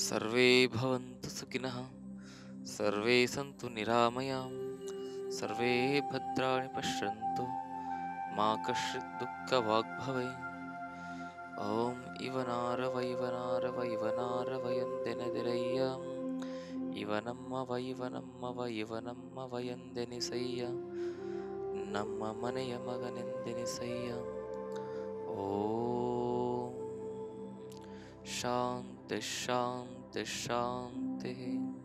सर्वे भवन्तु सुखिनः सर्वे सन्तु निरामयां सर्वे भद्राणि पश्यन्तु मा कश्चित् दुःखवाग्भवे ॐ ಇವನಾರವೈವನಾರವೈವನಾರವಯಂದೆನೆದಿರಯ್ಯ ಇವನಮ್ಮವ ಇವನಮ್ಮವ ಇವನಮ್ಮವ ಎಂದೆನಿಸಯ್ಯ ನಮ್ಮ ಮನೆಯ ಮಗನೆಂದೆನಿಸಯ್ಯ ಓಂ ಶಾಂತಿ ಶಾಂತಿ ಶಾಂತಿ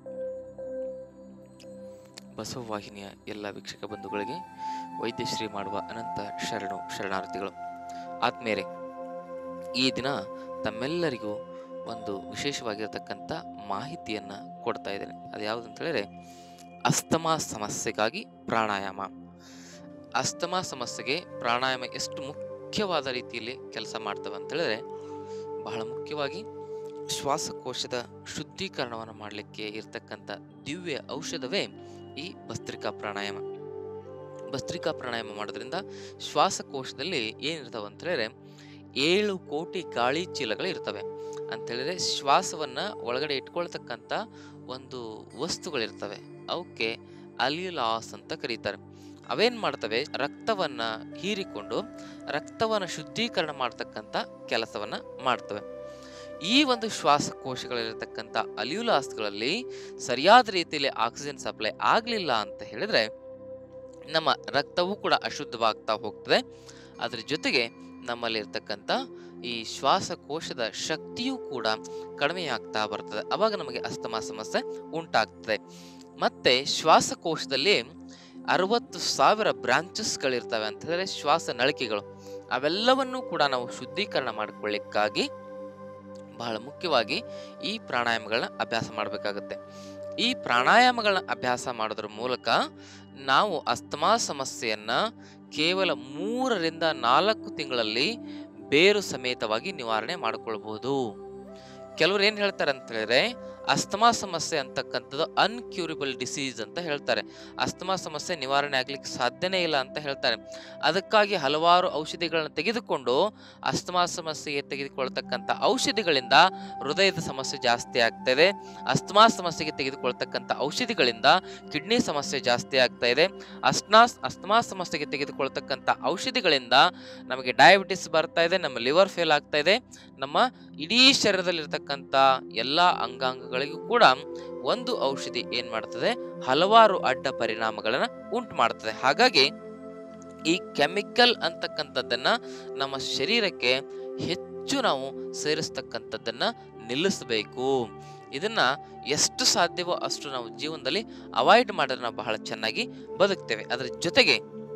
ಬಸವವಾಹಿನಿಯ ಎಲ್ಲ ವೀಕ್ಷಕ ಬಂಧುಗಳಿಗೆ ವೈದ್ಯಶ್ರೀ ಮಾಡುವ ಅನಂತ ಶರಣು ಶರಣಾರ್ಥಿಗಳು ಆತ್ಮೇರೆ ಈ ದಿನ ತಮ್ಮೆಲ್ಲರಿಗೂ ಒಂದು ವಿಶೇಷವಾಗಿರತಕ್ಕಂಥ ಮಾಹಿತಿಯನ್ನು ಕೊಡ್ತಾ ಇದ್ದೇನೆ ಅದು ಯಾವುದು ಅಂತ ಹೇಳಿದ್ರೆ ಅಸ್ತಮಾ ಸಮಸ್ಯೆಗಾಗಿ ಪ್ರಾಣಾಯಾಮ ಅಸ್ತಮಾ ಸಮಸ್ಯೆಗೆ ಪ್ರಾಣಾಯಾಮ ಎಷ್ಟು ಮುಖ್ಯವಾದ ರೀತಿಯಲ್ಲಿ ಕೆಲಸ ಮಾಡ್ತವೆ ಅಂತ ಹೇಳಿದ್ರೆ ಬಹಳ ಮುಖ್ಯವಾಗಿ ಶ್ವಾಸಕೋಶದ ಶುದ್ಧೀಕರಣವನ್ನು ಮಾಡಲಿಕ್ಕೆ ಇರತಕ್ಕಂಥ ದಿವ್ಯ ಔಷಧವೇ ಈ ಭಸ್ತ್ರಿಕಾ ಪ್ರಾಣಾಯಾಮ ಭಸ್ತ್ರಿಕಾ ಪ್ರಾಣಾಯಾಮ ಮಾಡೋದ್ರಿಂದ ಶ್ವಾಸಕೋಶದಲ್ಲಿ ಏನಿರ್ತಾವೆ ಅಂತ ಹೇಳಿದ್ರೆ ಏಳು ಕೋಟಿ ಗಾಳಿ ಚೀಲಗಳು ಇರ್ತವೆ ಅಂತ ಹೇಳಿದ್ರೆ ಶ್ವಾಸವನ್ನ ಒಳಗಡೆ ಇಟ್ಕೊಳ್ತಕ್ಕಂಥ ಒಂದು ವಸ್ತುಗಳಿರ್ತವೆ ಅವಕ್ಕೆ ಅಲಿಲಾಸ್ ಅಂತ ಕರೀತಾರೆ ಅವೇನ್ ಮಾಡ್ತವೆ ರಕ್ತವನ್ನ ಹೀರಿಕೊಂಡು ರಕ್ತವನ್ನ ಶುದ್ಧೀಕರಣ ಮಾಡ್ತಕ್ಕಂಥ ಕೆಲಸವನ್ನ ಮಾಡ್ತವೆ ಈ ಒಂದು ಶ್ವಾಸಕೋಶಗಳಲ್ಲಿರತಕ್ಕಂಥ ಅಲ್ಯೂಲಾಸ್ಗಳಲ್ಲಿ ಸರಿಯಾದ ರೀತಿಯಲ್ಲಿ ಆಕ್ಸಿಜನ್ ಸಪ್ಲೈ ಆಗಲಿಲ್ಲ ಅಂತ ಹೇಳಿದ್ರೆ ನಮ್ಮ ರಕ್ತವೂ ಕೂಡ ಅಶುದ್ಧವಾಗ್ತಾ ಹೋಗ್ತದೆ ಅದ್ರ ಜೊತೆಗೆ ನಮ್ಮಲ್ಲಿರ್ತಕ್ಕಂಥ ಈ ಶ್ವಾಸಕೋಶದ ಶಕ್ತಿಯೂ ಕೂಡ ಕಡಿಮೆ ಆಗ್ತಾ ಬರ್ತದೆ ಅವಾಗ ನಮಗೆ ಅಸ್ತಮಾ ಸಮಸ್ಯೆ ಉಂಟಾಗ್ತದೆ ಮತ್ತೆ ಶ್ವಾಸಕೋಶದಲ್ಲಿ ಅರವತ್ತು ಸಾವಿರ ಬ್ರಾಂಚಸ್ಗಳಿರ್ತವೆ ಅಂತ ಹೇಳಿದ್ರೆ ಶ್ವಾಸ ನಳಿಕೆಗಳು ಅವೆಲ್ಲವನ್ನೂ ಕೂಡ ನಾವು ಶುದ್ಧೀಕರಣ ಮಾಡಿಕೊಳ್ಳಿಕ್ಕಾಗಿ ಬಹಳ ಮುಖ್ಯವಾಗಿ ಈ ಪ್ರಾಣಾಯಾಮಗಳನ್ನ ಅಭ್ಯಾಸ ಮಾಡಬೇಕಾಗುತ್ತೆ ಈ ಪ್ರಾಣಾಯಾಮಗಳನ್ನ ಅಭ್ಯಾಸ ಮಾಡೋದ್ರ ಮೂಲಕ ನಾವು ಅಸ್ತಮಾ ಸಮಸ್ಯೆಯನ್ನ ಕೇವಲ ಮೂರರಿಂದ ನಾಲ್ಕು ತಿಂಗಳಲ್ಲಿ ಬೇರು ಸಮೇತವಾಗಿ ನಿವಾರಣೆ ಮಾಡಿಕೊಳ್ಬಹುದು ಕೆಲವರು ಏನ್ ಹೇಳ್ತಾರೆ ಅಂತ ಹೇಳಿದ್ರೆ ಅಸ್ತಮಾ ಸಮಸ್ಯೆ ಅಂತಕ್ಕಂಥದ್ದು ಅನ್ಕ್ಯೂರಿಬಲ್ ಡಿಸೀಸ್ ಅಂತ ಹೇಳ್ತಾರೆ ಅಸ್ತಮಾ ಸಮಸ್ಯೆ ನಿವಾರಣೆ ಆಗ್ಲಿಕ್ಕೆ ಸಾಧ್ಯನೇ ಇಲ್ಲ ಅಂತ ಹೇಳ್ತಾರೆ ಅದಕ್ಕಾಗಿ ಹಲವಾರು ಔಷಧಿಗಳನ್ನ ತೆಗೆದುಕೊಂಡು ಅಸ್ತಮಾ ಸಮಸ್ಯೆಗೆ ತೆಗೆದುಕೊಳ್ತಕ್ಕಂಥ ಔಷಧಿಗಳಿಂದ ಹೃದಯದ ಸಮಸ್ಯೆ ಜಾಸ್ತಿ ಆಗ್ತದೆ ಅಸ್ತಮಾ ಸಮಸ್ಯೆಗೆ ತೆಗೆದುಕೊಳ್ತಕ್ಕಂಥ ಔಷಧಿಗಳಿಂದ ಕಿಡ್ನಿ ಸಮಸ್ಯೆ ಜಾಸ್ತಿ ಆಗ್ತಾ ಇದೆ ಅಸ್ನಾ ಅಸ್ತಮಾ ಸಮಸ್ಯೆಗೆ ತೆಗೆದುಕೊಳ್ತಕ್ಕಂಥ ಔಷಧಿಗಳಿಂದ ನಮಗೆ ಡಯಾಬಿಟಿಸ್ ಬರ್ತಾ ಇದೆ ನಮ್ಮ ಲಿವರ್ ಫೇಲ್ ಆಗ್ತಾ ಇದೆ ನಮ್ಮ ಇಡೀ ಶರೀರದಲ್ಲಿರ್ತಕ್ಕಂಥ ಎಲ್ಲ ಅಂಗಾಂಗಗಳಿಗೂ ಕೂಡ ಒಂದು ಔಷಧಿ ಏನ್ ಮಾಡ್ತದೆ ಹಲವಾರು ಅಡ್ಡ ಪರಿಣಾಮಗಳನ್ನ ಉಂಟು ಮಾಡ್ತದೆ ಹಾಗಾಗಿ ಈ ಕೆಮಿಕಲ್ ಅಂತಕ್ಕಂಥದ್ದನ್ನ ನಮ್ಮ ಶರೀರಕ್ಕೆ ಹೆಚ್ಚು ನಾವು ಸೇರಿಸ್ತಕ್ಕಂಥದ್ದನ್ನ ನಿಲ್ಲಿಸಬೇಕು ಇದನ್ನ ಎಷ್ಟು ಸಾಧ್ಯವೋ ಅಷ್ಟು ನಾವು ಜೀವನದಲ್ಲಿ ಅವಾಯ್ಡ್ ಮಾಡಿದ್ರೆ ನಾವು ಬಹಳ ಚೆನ್ನಾಗಿ ಬದುಕ್ತೇವೆ ಅದರ ಜೊತೆಗೆ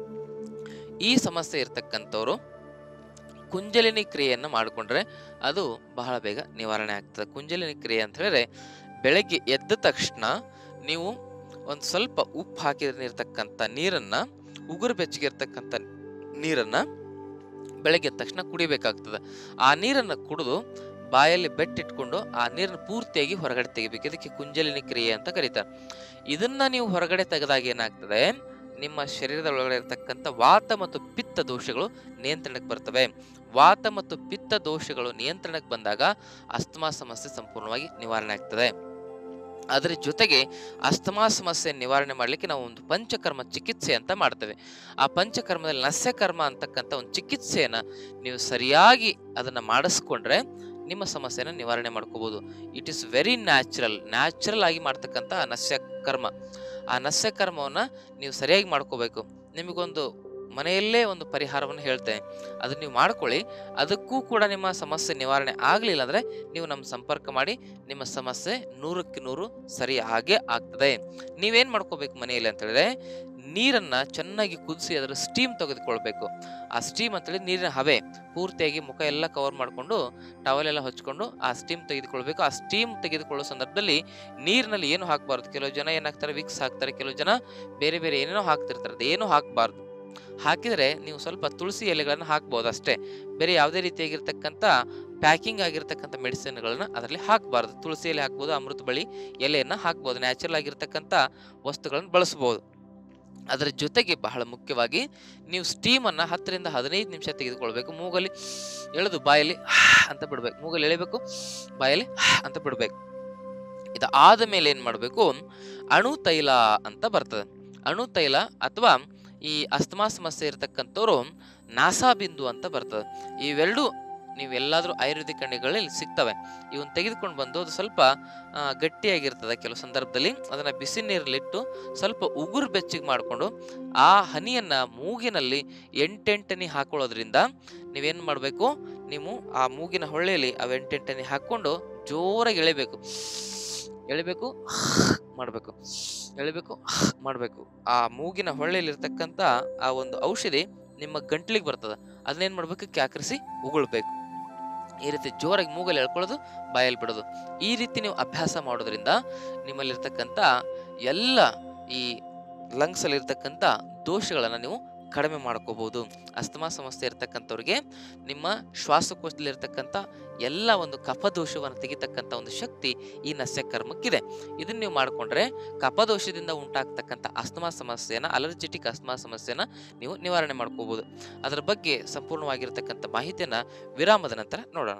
ಈ ಸಮಸ್ಯೆ ಇರ್ತಕ್ಕಂಥವ್ರು ಕುಂಜಲಿನಿ ಕ್ರಿಯೆಯನ್ನು ಮಾಡಿಕೊಂಡ್ರೆ ಅದು ಬಹಳ ಬೇಗ ನಿವಾರಣೆ ಆಗ್ತದೆ ಕುಂಜಲಿನಿ ಕ್ರಿಯೆ ಅಂತ ಹೇಳಿದ್ರೆ ಬೆಳಗ್ಗೆ ಎದ್ದ ತಕ್ಷಣ ನೀವು ಒಂದು ಸ್ವಲ್ಪ ಉಪ್ಪು ಹಾಕಿರ್ತಕ್ಕಂಥ ನೀರನ್ನ ಉಗುರು ಬೆಚ್ಚಗಿರ್ತಕ್ಕಂಥ ನೀರನ್ನ ಬೆಳಗ್ಗೆ ಎದ್ದ ತಕ್ಷಣ ಕುಡಿಬೇಕಾಗ್ತದೆ ಆ ನೀರನ್ನು ಕುಡಿದು ಬಾಯಲ್ಲಿ ಬೆಟ್ಟಿಟ್ಕೊಂಡು ಆ ನೀರನ್ನು ಪೂರ್ತಿಯಾಗಿ ಹೊರಗಡೆ ತೆಗಿಬೇಕು ಇದಕ್ಕೆ ಕುಂಜಲಿನಿ ಕ್ರಿಯೆ ಅಂತ ಕರೀತಾರೆ ಇದನ್ನ ನೀವು ಹೊರಗಡೆ ತೆಗೆದಾಗ ಏನಾಗ್ತದೆ ನಿಮ್ಮ ಶರೀರದ ಒಳಗಡೆ ಇರತಕ್ಕಂಥ ವಾತ ಮತ್ತು ಪಿತ್ತ ದೋಷಗಳು ನಿಯಂತ್ರಣಕ್ಕೆ ಬರ್ತವೆ ವಾತ ಮತ್ತು ಪಿತ್ತ ದೋಷಗಳು ನಿಯಂತ್ರಣಕ್ಕೆ ಬಂದಾಗ ಅಸ್ತಮಾ ಸಮಸ್ಯೆ ಸಂಪೂರ್ಣವಾಗಿ ನಿವಾರಣೆ ಆಗ್ತದೆ ಅದರ ಜೊತೆಗೆ ಅಸ್ತಮಾ ಸಮಸ್ಯೆ ನಿವಾರಣೆ ಮಾಡಲಿಕ್ಕೆ ನಾವು ಒಂದು ಪಂಚಕರ್ಮ ಚಿಕಿತ್ಸೆ ಅಂತ ಮಾಡ್ತೇವೆ ಆ ಪಂಚಕರ್ಮದಲ್ಲಿ ನಸ್ಯಕರ್ಮ ಅಂತಕ್ಕಂಥ ಒಂದು ಚಿಕಿತ್ಸೆಯನ್ನು ನೀವು ಸರಿಯಾಗಿ ಅದನ್ನು ಮಾಡಿಸ್ಕೊಂಡ್ರೆ ನಿಮ್ಮ ಸಮಸ್ಯೆನ ನಿವಾರಣೆ ಮಾಡ್ಕೋಬಹುದು it is very natural natural ಆಗಿ ಮಾಡ್ತಕ್ಕಂಥ ನಸ್ಯ ಕರ್ಮ ಆ ನಸ್ಯ ಕರ್ಮವನ್ನು ನೀವು ಸರಿಯಾಗಿ ಮಾಡ್ಕೋಬೇಕು ನಿಮಗೊಂದು ಮನೆಯಲ್ಲೇ ಒಂದು ಪರಿಹಾರವನ್ನು ಹೇಳ್ತೇನೆ ಅದನ್ನ ನೀವು ಮಾಡ್ಕೊಳ್ಳಿ ಅದಕ್ಕೂ ಕೂಡ ನಿಮ್ಮ ಸಮಸ್ಯೆ ನಿವಾರಣೆ ಆಗಲಿಲ್ಲ ಅಂದರೆ ನೀವು ನಮ್ಮ ಸಂಪರ್ಕ ಮಾಡಿ ನಿಮ್ಮ ಸಮಸ್ಯೆ ನೂರಕ್ಕೆ ನೂರು ಸರಿ ಹಾಗೆ ಆಗ್ತದೆ ನೀವೇನು ಮಾಡ್ಕೋಬೇಕು ಮನೆಯಲ್ಲಿ ಅಂತ ಹೇಳಿದ್ರೆ ನೀರನ್ನು ಚೆನ್ನಾಗಿ ಕುದಿಸಿ ಅದರ ಸ್ಟೀಮ್ ತೆಗೆದುಕೊಳ್ಬೇಕು ಆ ಸ್ಟೀಮ್ ಅಂತೇಳಿ ನೀರಿನ ಹವೆ ಪೂರ್ತಿಯಾಗಿ ಮುಖ ಎಲ್ಲ ಕವರ್ ಮಾಡಿಕೊಂಡು ಟವಲ್ ಎಲ್ಲ ಹಚ್ಕೊಂಡು ಆ ಸ್ಟೀಮ್ ತೆಗೆದುಕೊಳ್ಬೇಕು ಆ ಸ್ಟೀಮ್ ತೆಗೆದುಕೊಳ್ಳೋ ಸಂದರ್ಭದಲ್ಲಿ ನೀರಿನಲ್ಲಿ ಏನು ಹಾಕಬಾರ್ದು ಕೆಲವು ಜನ ಏನಾಗ್ತಾರೆ ವಿಕ್ಸ್ ಹಾಕ್ತಾರೆ ಕೆಲವು ಜನ ಬೇರೆ ಬೇರೆ ಏನೇನೋ ಹಾಕ್ತಿರ್ತಾರೆ ಅದು ಏನೂ ಹಾಕಬಾರ್ದು ಹಾಕಿದರೆ ನೀವು ಸ್ವಲ್ಪ ತುಳಸಿ ಎಲೆಗಳನ್ನು ಹಾಕ್ಬೋದು ಅಷ್ಟೇ ಬೇರೆ ಯಾವುದೇ ರೀತಿಯಾಗಿರ್ತಕ್ಕಂಥ ಪ್ಯಾಕಿಂಗ್ ಆಗಿರ್ತಕ್ಕಂಥ ಮೆಡಿಸಿನ್ಗಳನ್ನ ಅದರಲ್ಲಿ ಹಾಕಬಾರ್ದು ತುಳಸಿ ಎಲೆ ಹಾಕ್ಬೋದು ಅಮೃತ ಬಳ್ಳಿ ಎಲೆಯನ್ನು ಹಾಕ್ಬೋದು ನ್ಯಾಚುರಲ್ ಆಗಿರ್ತಕ್ಕಂಥ ವಸ್ತುಗಳನ್ನು ಬಳಸ್ಬೋದು ಅದರ ಜೊತೆಗೆ ಬಹಳ ಮುಖ್ಯವಾಗಿ ನೀವು ಸ್ಟೀಮನ್ನು ಹತ್ತರಿಂದ ಹದಿನೈದು ನಿಮಿಷ ತೆಗೆದುಕೊಳ್ಬೇಕು ಮೂಗಲ್ಲಿ ಎಳೆದು ಬಾಯಲ್ಲಿ ಅಂತ ಬಿಡಬೇಕು ಮೂಗಲ್ಲಿ ಎಳಿಬೇಕು ಬಾಯಲ್ಲಿ ಅಂತ ಬಿಡಬೇಕು ಇದಾದ ಮೇಲೆ ಏನು ಮಾಡಬೇಕು ಅಣು ತೈಲ ಅಂತ ಬರ್ತದೆ ಅಣು ತೈಲ ಅಥವಾ ಈ ಅಸ್ತಮಾ ಸಮಸ್ಯೆ ಇರತಕ್ಕಂಥವ್ರು ನಾಸಾಬಿಂದು ಅಂತ ಬರ್ತದೆ ಇವೆರಡು ನೀವೆಲ್ಲಾದರೂ ಆಯುರ್ವೇದಿಕ್ ಎಣ್ಣೆಗಳಲ್ಲಿ ಸಿಗ್ತವೆ ಇವನ್ನ ತೆಗೆದುಕೊಂಡು ಬಂದು ಅದು ಸ್ವಲ್ಪ ಆ, ಗಟ್ಟಿಯಾಗಿರ್ತದೆ ಕೆಲವು ಸಂದರ್ಭದಲ್ಲಿ ಅದನ್ನು ಬಿಸಿ ನೀರಲ್ಲಿಟ್ಟು ಸ್ವಲ್ಪ ಉಗುರು ಬೆಚ್ಚಗೆ ಮಾಡಿಕೊಂಡು ಆ ಹನಿಯನ್ನು ಮೂಗಿನಲ್ಲಿ ಎಂಟೆಂಟನಿ ಹಾಕೊಳ್ಳೋದ್ರಿಂದ ನೀವೇನು ಮಾಡಬೇಕು ನೀವು ಆ ಮೂಗಿನ ಹೊಳ್ಳೆಯಲ್ಲಿ ಆ ಎಂಟೆಂಟನಿ ಹಾಕ್ಕೊಂಡು ಜೋರಾಗಿ ಎಳಿಬೇಕು ಎಳಿಬೇಕು ಮಾಡಬೇಕು ಎಳಿಬೇಕು ಮಾಡಬೇಕು ಆ ಮೂಗಿನ ಹೊಳ್ಳೆಯಲ್ಲಿರ್ತಕ್ಕಂಥ ಆ ಒಂದು ಔಷಧಿ ನಿಮ್ಮ ಗಂಟ್ಲಿಗೆ ಬರ್ತದೆ ಅದನ್ನೇನು ಮಾಡಬೇಕು ಕ್ಯಾಕರಿಸಿ ಉಗುಳ್ಬೇಕು ಈ ರೀತಿ ಜೋರಾಗಿ ಮೂಗಲ್ಲಿ ಎಳ್ಕೊಳ್ಳೋದು ಬಾಯಲ್ಲಿ ಬಿಡೋದು ಈ ರೀತಿ ನೀವು ಅಭ್ಯಾಸ ಮಾಡೋದ್ರಿಂದ ನಿಮ್ಮಲ್ಲಿರ್ತಕ್ಕಂಥ ಎಲ್ಲ ಈ ಲಂಗ್ಸಲ್ಲಿ ಇರ್ತಕ್ಕಂಥ ದೋಷಗಳನ್ನು ನೀವು ಕಡಿಮೆ ಮಾಡ್ಕೋಬಹುದು ಅಸ್ತಮಾ ಸಮಸ್ಯೆ ಇರ್ತಕ್ಕಂಥವ್ರಿಗೆ ನಿಮ್ಮ ಶ್ವಾಸಕೋಶದಲ್ಲಿರ್ತಕ್ಕಂಥ ಎಲ್ಲ ಒಂದು ಕಫದೋಷವನ್ನು ತೆಗಿತಕ್ಕಂಥ ಒಂದು ಶಕ್ತಿ ಈ ನಸ್ಯಕರ್ಮಕ್ಕಿದೆ ಇದನ್ನು ನೀವು ಮಾಡಿಕೊಂಡ್ರೆ ಕಫದೋಷದಿಂದ ಉಂಟಾಗ್ತಕ್ಕಂಥ ಅಸ್ತಮಾ ಸಮಸ್ಯೆನ ಅಲರ್ಜೆಟಿಕ್ ಅಸ್ತಮಾ ಸಮಸ್ಯೆನ ನೀವು ನಿವಾರಣೆ ಮಾಡ್ಕೋಬಹುದು ಅದರ ಬಗ್ಗೆ ಸಂಪೂರ್ಣವಾಗಿರ್ತಕ್ಕಂಥ ಮಾಹಿತಿಯನ್ನು ವಿರಾಮದ ನಂತರ ನೋಡೋಣ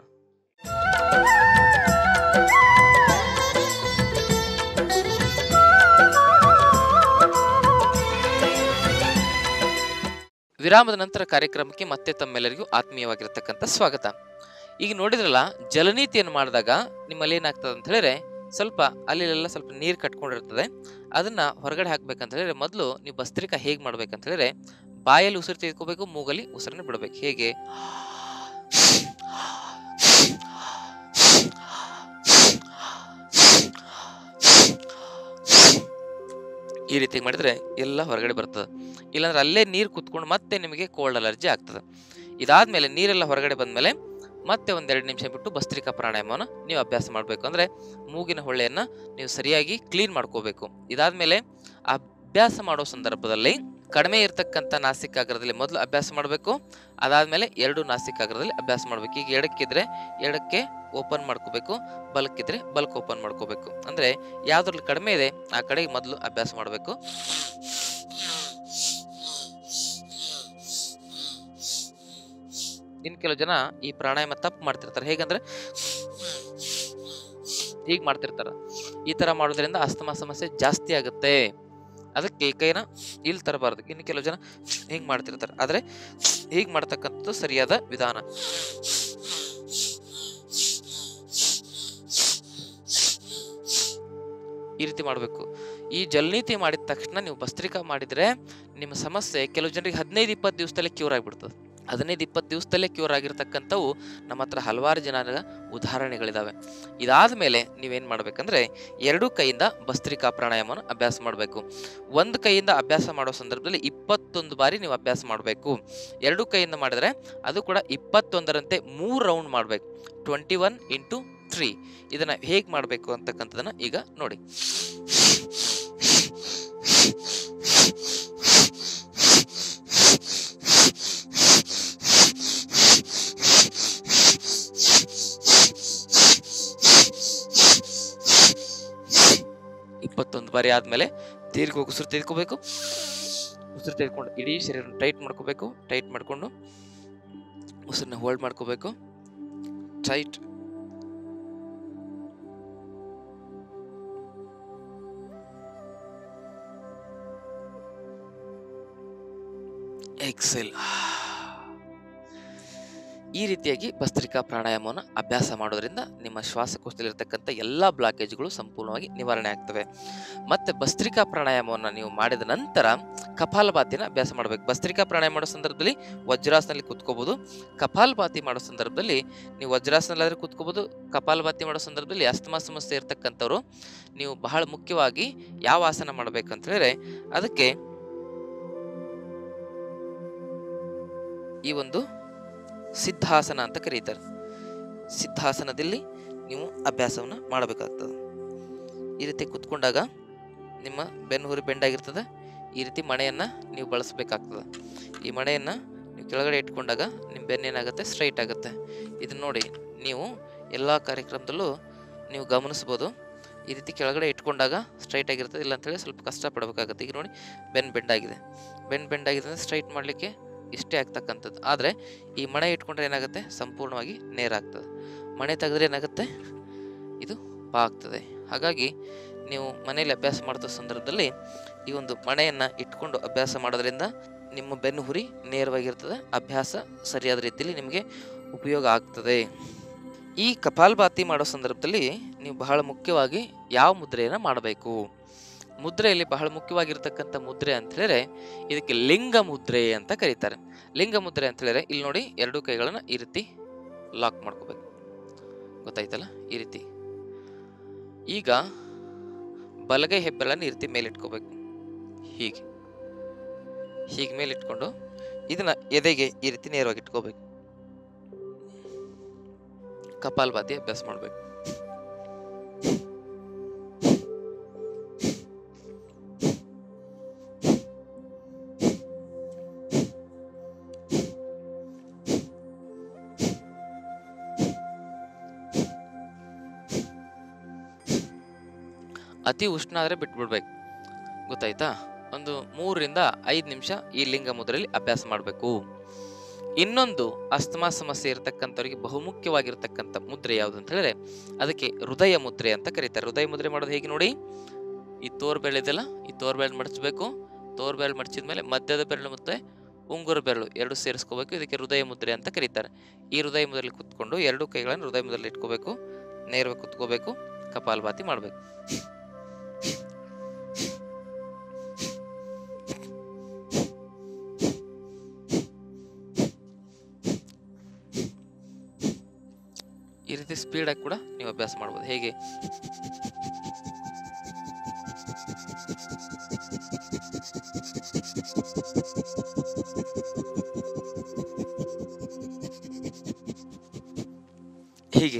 ವಿರಾಮದ ನಂತರ ಕಾರ್ಯಕ್ರಮಕ್ಕೆ ಮತ್ತೆ ತಮ್ಮೆಲ್ಲರಿಗೂ ಆತ್ಮೀಯವಾಗಿರ್ತಕ್ಕಂಥ ಸ್ವಾಗತ ಈಗ ನೋಡಿದ್ರಲ್ಲ ಜಲನೀತಿಯನ್ನು ಮಾಡಿದಾಗ ನಿಮ್ಮಲ್ಲಿ ಏನಾಗ್ತದೆ ಅಂತ ಹೇಳಿದ್ರೆ ಸ್ವಲ್ಪ ಅಲ್ಲೆಲ್ಲ ಸ್ವಲ್ಪ ನೀರು ಕಟ್ಕೊಂಡಿರ್ತದೆ ಅದನ್ನ ಹೊರಗಡೆ ಹಾಕ್ಬೇಕಂತ ಹೇಳಿದ್ರೆ ಮೊದಲು ನೀವು ಭಸ್ತ್ರಿಕಾ ಹೇಗೆ ಮಾಡ್ಬೇಕಂತ ಹೇಳಿದ್ರೆ ಬಾಯಲ್ಲಿ ಉಸಿರು ತೆಗೆದುಕೋಬೇಕು ಮೂಗಲ್ಲಿ ಉಸಿರನ್ನ ಬಿಡಬೇಕು ಹೇಗೆ ಈ ರೀತಿ ಮಾಡಿದ್ರೆ ಎಲ್ಲ ಹೊರಗಡೆ ಬರ್ತದೆ ಇಲ್ಲಾಂದ್ರೆ ಅಲ್ಲೇ ನೀರು ಕುತ್ಕೊಂಡು ಮತ್ತೆ ನಿಮಗೆ ಕೋಲ್ಡ್ ಅಲರ್ಜಿ ಆಗ್ತದೆ ಇದಾದ್ಮೇಲೆ ನೀರೆಲ್ಲ ಹೊರಗಡೆ ಬಂದ್ಮೇಲೆ ಮತ್ತೆ ಒಂದೆರಡು ನಿಮಿಷ ಬಿಟ್ಟು ಭಸ್ತ್ರಿಕಾ ಪ್ರಾಣಾಯಾಮವನ್ನು ನೀವು ಅಭ್ಯಾಸ ಮಾಡಬೇಕು ಅಂದರೆ ಮೂಗಿನ ಹೊಳ್ಳೆಯನ್ನು ನೀವು ಸರಿಯಾಗಿ ಕ್ಲೀನ್ ಮಾಡ್ಕೋಬೇಕು ಇದಾದ್ಮೇಲೆ ಅಭ್ಯಾಸ ಮಾಡೋ ಸಂದರ್ಭದಲ್ಲಿ ಕಡಿಮೆ ಇರತಕ್ಕಂಥ ನಾಸಿಕಾಗ್ರದಲ್ಲಿ ಮೊದಲು ಅಭ್ಯಾಸ ಮಾಡಬೇಕು ಅದಾದ್ಮೇಲೆ ಎರಡು ನಾಸಿಕಾಗ್ರದಲ್ಲಿ ಅಭ್ಯಾಸ ಮಾಡಬೇಕು ಈಗ ಎಡಕ್ಕಿದ್ರೆ ಎಡಕ್ಕೆ ಓಪನ್ ಮಾಡ್ಕೋಬೇಕು ಬಲಕ್ಕಿದ್ರೆ ಬಲ್ಕ್ ಓಪನ್ ಮಾಡ್ಕೋಬೇಕು ಅಂದರೆ ಯಾವ್ದ್ರಲ್ಲಿ ಕಡಿಮೆ ಇದೆ ಆ ಕಡೆಗೆ ಮೊದಲು ಅಭ್ಯಾಸ ಮಾಡಬೇಕು ಇನ್ನು ಕೆಲವು ಜನ ಈ ಪ್ರಾಣಾಯಾಮ ತಪ್ಪು ಮಾಡ್ತಿರ್ತಾರೆ ಹೇಗಂದ್ರೆ ಹೀಗೆ ಮಾಡ್ತಿರ್ತಾರ ಈ ತರ ಮಾಡೋದ್ರಿಂದ ಅಸ್ತಮಾ ಸಮಸ್ಯೆ ಜಾಸ್ತಿ ಆಗುತ್ತೆ ಅದಕ್ಕೆ ಈ ಕೈನ ಇಲ್ಲಿ ತರಬಾರ್ದು ಇನ್ನು ಕೆಲವು ಜನ ಹಿಂಗೆ ಮಾಡ್ತಿರ್ತಾರೆ ಆದರೆ ಹೀಗೆ ಮಾಡ್ತಕ್ಕಂಥದ್ದು ಸರಿಯಾದ ವಿಧಾನ ಈ ರೀತಿ ಮಾಡಬೇಕು ಈ ಜಲನೀತಿ ಮಾಡಿದ ತಕ್ಷಣ ನೀವು ಭಸ್ತ್ರಿಕಾ ಮಾಡಿದರೆ ನಿಮ್ಮ ಸಮಸ್ಯೆ ಕೆಲವು ಜನರಿಗೆ ಹದಿನೈದು ಇಪ್ಪತ್ತು ದಿವಸದಲ್ಲೇ ಕ್ಯೂರ್ ಆಗಿಬಿಡ್ತದೆ ಹದಿನೈದು ಇಪ್ಪತ್ತು ದಿವಸದಲ್ಲೇ ಕ್ಯೂರ್ ಆಗಿರ್ತಕ್ಕಂಥವು ನಮ್ಮ ಹತ್ರ ಹಲವಾರು ಜನರ ಉದಾಹರಣೆಗಳಿದಾವೆ ಇದಾದ ಮೇಲೆ ನೀವೇನು ಮಾಡಬೇಕಂದ್ರೆ ಎರಡೂ ಕೈಯಿಂದ ಭಸ್ತ್ರಿಕಾ ಪ್ರಾಣಾಯಾಮವನ್ನು ಅಭ್ಯಾಸ ಮಾಡಬೇಕು ಒಂದು ಕೈಯಿಂದ ಅಭ್ಯಾಸ ಮಾಡೋ ಸಂದರ್ಭದಲ್ಲಿ ಇಪ್ಪತ್ತೊಂದು ಬಾರಿ ನೀವು ಅಭ್ಯಾಸ ಮಾಡಬೇಕು ಎರಡೂ ಕೈಯಿಂದ ಮಾಡಿದರೆ ಅದು ಕೂಡ ಇಪ್ಪತ್ತೊಂದರಂತೆ ಮೂರು ರೌಂಡ್ ಮಾಡಬೇಕು ಟ್ವೆಂಟಿ ಒನ್ ಇಂಟು ತ್ರೀ ಇದನ್ನು ಹೇಗೆ ಮಾಡಬೇಕು ಅಂತಕ್ಕಂಥದ್ದನ್ನು ಈಗ ನೋಡಿ ಇಪ್ಪತ್ತೊಂದು ಬಾರಿ ಆದಮೇಲೆ ದೀರ್ಘ ಉಸಿರು ತೆಗೆದುಕೋಬೇಕು ಉಸಿರು ತೆಗೆದುಕೊಂಡು ಇಡೀ ಶರೀರ ಟೈಟ್ ಮಾಡ್ಕೋಬೇಕು ಟೈಟ್ ಮಾಡಿಕೊಂಡು ಉಸಿರನ್ನ ಹೋಲ್ಡ್ ಮಾಡ್ಕೋಬೇಕು ಟೈಟ್ ಎಕ್ಸೆಲ್ ಈ ರೀತಿಯಾಗಿ ಭಸ್ತ್ರಿಕಾ ಪ್ರಾಣಾಯಾಮವನ್ನು ಅಭ್ಯಾಸ ಮಾಡೋದ್ರಿಂದ ನಿಮ್ಮ ಶ್ವಾಸಕೋಶದಲ್ಲಿರ್ತಕ್ಕಂಥ ಎಲ್ಲ ಬ್ಲಾಕೇಜ್ಗಳು ಸಂಪೂರ್ಣವಾಗಿ ನಿವಾರಣೆ ಆಗ್ತವೆ ಮತ್ತು ಭಸ್ತ್ರಿಕಾ ಪ್ರಾಣಾಯಾಮವನ್ನು ನೀವು ಮಾಡಿದ ನಂತರ ಕಪಾಲಭಾತಿನ ಅಭ್ಯಾಸ ಮಾಡಬೇಕು ಭಸ್ತ್ರಿಕಾ ಪ್ರಾಣಾಯಾಮ ಮಾಡೋ ಸಂದರ್ಭದಲ್ಲಿ ವಜ್ರಾಸನಲ್ಲಿ ಕುತ್ಕೋಬೋದು ಕಪಾಲಭಾತಿ ಮಾಡೋ ಸಂದರ್ಭದಲ್ಲಿ ನೀವು ವಜ್ರಾಸನಲ್ಲಾದರೆ ಕುತ್ಕೋಬೋದು ಕಪಾಲಭಾತಿ ಮಾಡೋ ಸಂದರ್ಭದಲ್ಲಿ ಅಸ್ತಮಾ ಸಮಸ್ಯೆ ಇರ್ತಕ್ಕಂಥವ್ರು ನೀವು ಬಹಳ ಮುಖ್ಯವಾಗಿ ಯಾವ ಆಸನ ಮಾಡಬೇಕಂತ ಹೇಳಿದ್ರೆ ಅದಕ್ಕೆ ಈ ಒಂದು ಸಿದ್ಧಾಸನ ಅಂತ ಕರೀತಾರೆ ಸಿದ್ಧಾಸನದಲ್ಲಿ ನೀವು ಅಭ್ಯಾಸವನ್ನು ಮಾಡಬೇಕಾಗ್ತದೆ ಈ ರೀತಿ ಕುತ್ಕೊಂಡಾಗ ನಿಮ್ಮ ಬೆನ್ನು ಹುರಿ ಬೆಂಡಾಗಿರ್ತದೆ ಈ ರೀತಿ ಮಣೆಯನ್ನು ನೀವು ಬಳಸಬೇಕಾಗ್ತದೆ ಈ ಮಣೆಯನ್ನು ನೀವು ಕೆಳಗಡೆ ಇಟ್ಕೊಂಡಾಗ ನಿಮ್ಮ ಬೆನ್ನು ಏನಾಗುತ್ತೆ ಸ್ಟ್ರೈಟ್ ಆಗುತ್ತೆ ಇದನ್ನ ನೋಡಿ ನೀವು ಎಲ್ಲ ಕಾರ್ಯಕ್ರಮದಲ್ಲೂ ನೀವು ಗಮನಿಸ್ಬೋದು ಈ ರೀತಿ ಕೆಳಗಡೆ ಇಟ್ಕೊಂಡಾಗ ಸ್ಟ್ರೈಟ್ ಆಗಿರ್ತದೆ ಇಲ್ಲ ಅಂತೇಳಿ ಸ್ವಲ್ಪ ಕಷ್ಟಪಡಬೇಕಾಗುತ್ತೆ ಈಗ ನೋಡಿ ಬೆನ್ನು ಬೆಂಡಾಗಿದೆ ಬೆನ್ನು ಬೆಂಡಾಗಿದೆ ಅಂದರೆ ಸ್ಟ್ರೈಟ್ ಮಾಡಲಿಕ್ಕೆ ಇಷ್ಟೇ ಆಗ್ತಕ್ಕಂಥದ್ದು ಆದರೆ ಈ ಮಣೆ ಇಟ್ಕೊಂಡ್ರೆ ಏನಾಗುತ್ತೆ ಸಂಪೂರ್ಣವಾಗಿ ನೇರಾಗ್ತದೆ ಮಣೆ ತೆಗೆದ್ರೆ ಏನಾಗುತ್ತೆ ಇದು ಬಾಗ್ತದೆ ಹಾಗಾಗಿ ನೀವು ಮನೆಯಲ್ಲಿ ಅಭ್ಯಾಸ ಮಾಡ್ತಾ ಸಂದರ್ಭದಲ್ಲಿ ಈ ಒಂದು ಮಣೆಯನ್ನು ಇಟ್ಕೊಂಡು ಅಭ್ಯಾಸ ಮಾಡೋದ್ರಿಂದ ನಿಮ್ಮ ಬೆನ್ನು ಹುರಿ ನೇರವಾಗಿರ್ತದೆ ಅಭ್ಯಾಸ ಸರಿಯಾದ ರೀತಿಯಲ್ಲಿ ನಿಮಗೆ ಉಪಯೋಗ ಆಗ್ತದೆ ಈ ಕಪಾಲಭಾತಿ ಮಾಡೋ ಸಂದರ್ಭದಲ್ಲಿ ನೀವು ಬಹಳ ಮುಖ್ಯವಾಗಿ ಯಾವ ಮುದ್ರೆಯನ್ನು ಮಾಡಬೇಕು ಮುದ್ರೆಯಲ್ಲಿ ಬಹಳ ಮುಖ್ಯವಾಗಿರ್ತಕ್ಕಂಥ ಮುದ್ರೆ ಅಂತ ಹೇಳಿದ್ರೆ ಇದಕ್ಕೆ ಲಿಂಗ ಮುದ್ರೆ ಅಂತ ಕರೀತಾರೆ ಲಿಂಗ ಮುದ್ರೆ ಅಂತ ಹೇಳಿದ್ರೆ ಇಲ್ಲಿ ನೋಡಿ ಎರಡು ಕೈಗಳನ್ನ ಈ ರೀತಿ ಲಾಕ್ ಮಾಡ್ಕೋಬೇಕು ಗೊತ್ತಾಯ್ತಲ್ಲ ಈ ರೀತಿ ಈಗ ಬಲಗೈ ಹೆಬ್ಬೆರಳನ್ನು ಈ ರೀತಿ ಮೇಲೆ ಇಟ್ಕೋಬೇಕು ಹೀಗೆ ಹೀಗೆ ಮೇಲೆ ಇಟ್ಕೊಂಡು ಇದನ್ನ ಎದೆಗೆ ಈ ರೀತಿ ನೇರವಾಗಿ ಇಟ್ಕೋಬೇಕು ಕಪಾಲಭಾತಿ ಅಭ್ಯಾಸ ಮಾಡಬೇಕು ಅತಿ ಉಷ್ಣ ಆದರೆ ಬಿಟ್ಬಿಡ್ಬೇಕು ಗೊತ್ತಾಯ್ತಾ ಒಂದು ಮೂರರಿಂದ ಐದು ನಿಮಿಷ ಈ ಲಿಂಗ ಮುದ್ರೆಯಲ್ಲಿ ಅಭ್ಯಾಸ ಮಾಡಬೇಕು ಇನ್ನೊಂದು ಅಸ್ತಮಾ ಸಮಸ್ಯೆ ಇರತಕ್ಕಂಥವ್ರಿಗೆ ಬಹುಮುಖ್ಯವಾಗಿರ್ತಕ್ಕಂಥ ಮುದ್ರೆ ಯಾವುದು ಅಂತ ಹೇಳಿದ್ರೆ ಅದಕ್ಕೆ ಹೃದಯ ಮುದ್ರೆ ಅಂತ ಕರೀತಾರೆ ಹೃದಯ ಮುದ್ರೆ ಮಾಡೋದು ಹೇಗೆ ನೋಡಿ ಈ ತೋರ್ ಬೆರಳು ಇದೆಯಲ್ಲ ಈ ತೋರ್ ಬೆರಳು ಮಡಚಬೇಕು ತೋರ್ ಬೆರಳು ಮಡಚಿದ ಮೇಲೆ ಮಧ್ಯದ ಬೆರಳು ಮತ್ತೆ ಉಂಗುರ ಬೆರಳು ಎರಡು ಸೇರಿಸ್ಕೋಬೇಕು ಇದಕ್ಕೆ ಹೃದಯ ಮುದ್ರೆ ಅಂತ ಕರೀತಾರೆ ಈ ಹೃದಯ ಮುದ್ರೆಯಲ್ಲಿ ಕುತ್ಕೊಂಡು ಎರಡು ಕೈಗಳನ್ನು ಹೃದಯ ಮುದ್ರೆಯಲ್ಲಿ ಇಟ್ಕೋಬೇಕು ನೇರವಾಗಿ ಕುತ್ಕೋಬೇಕು ಕಪಾಲಭಾತಿ ಮಾಡಬೇಕು ಈ ರೀತಿ ಸ್ಪೀಡಾಗಿ ಕೂಡ ನೀವು ಅಭ್ಯಾಸ ಮಾಡ್ಬೋದು ಹೇಗೆ ಹೀಗೆ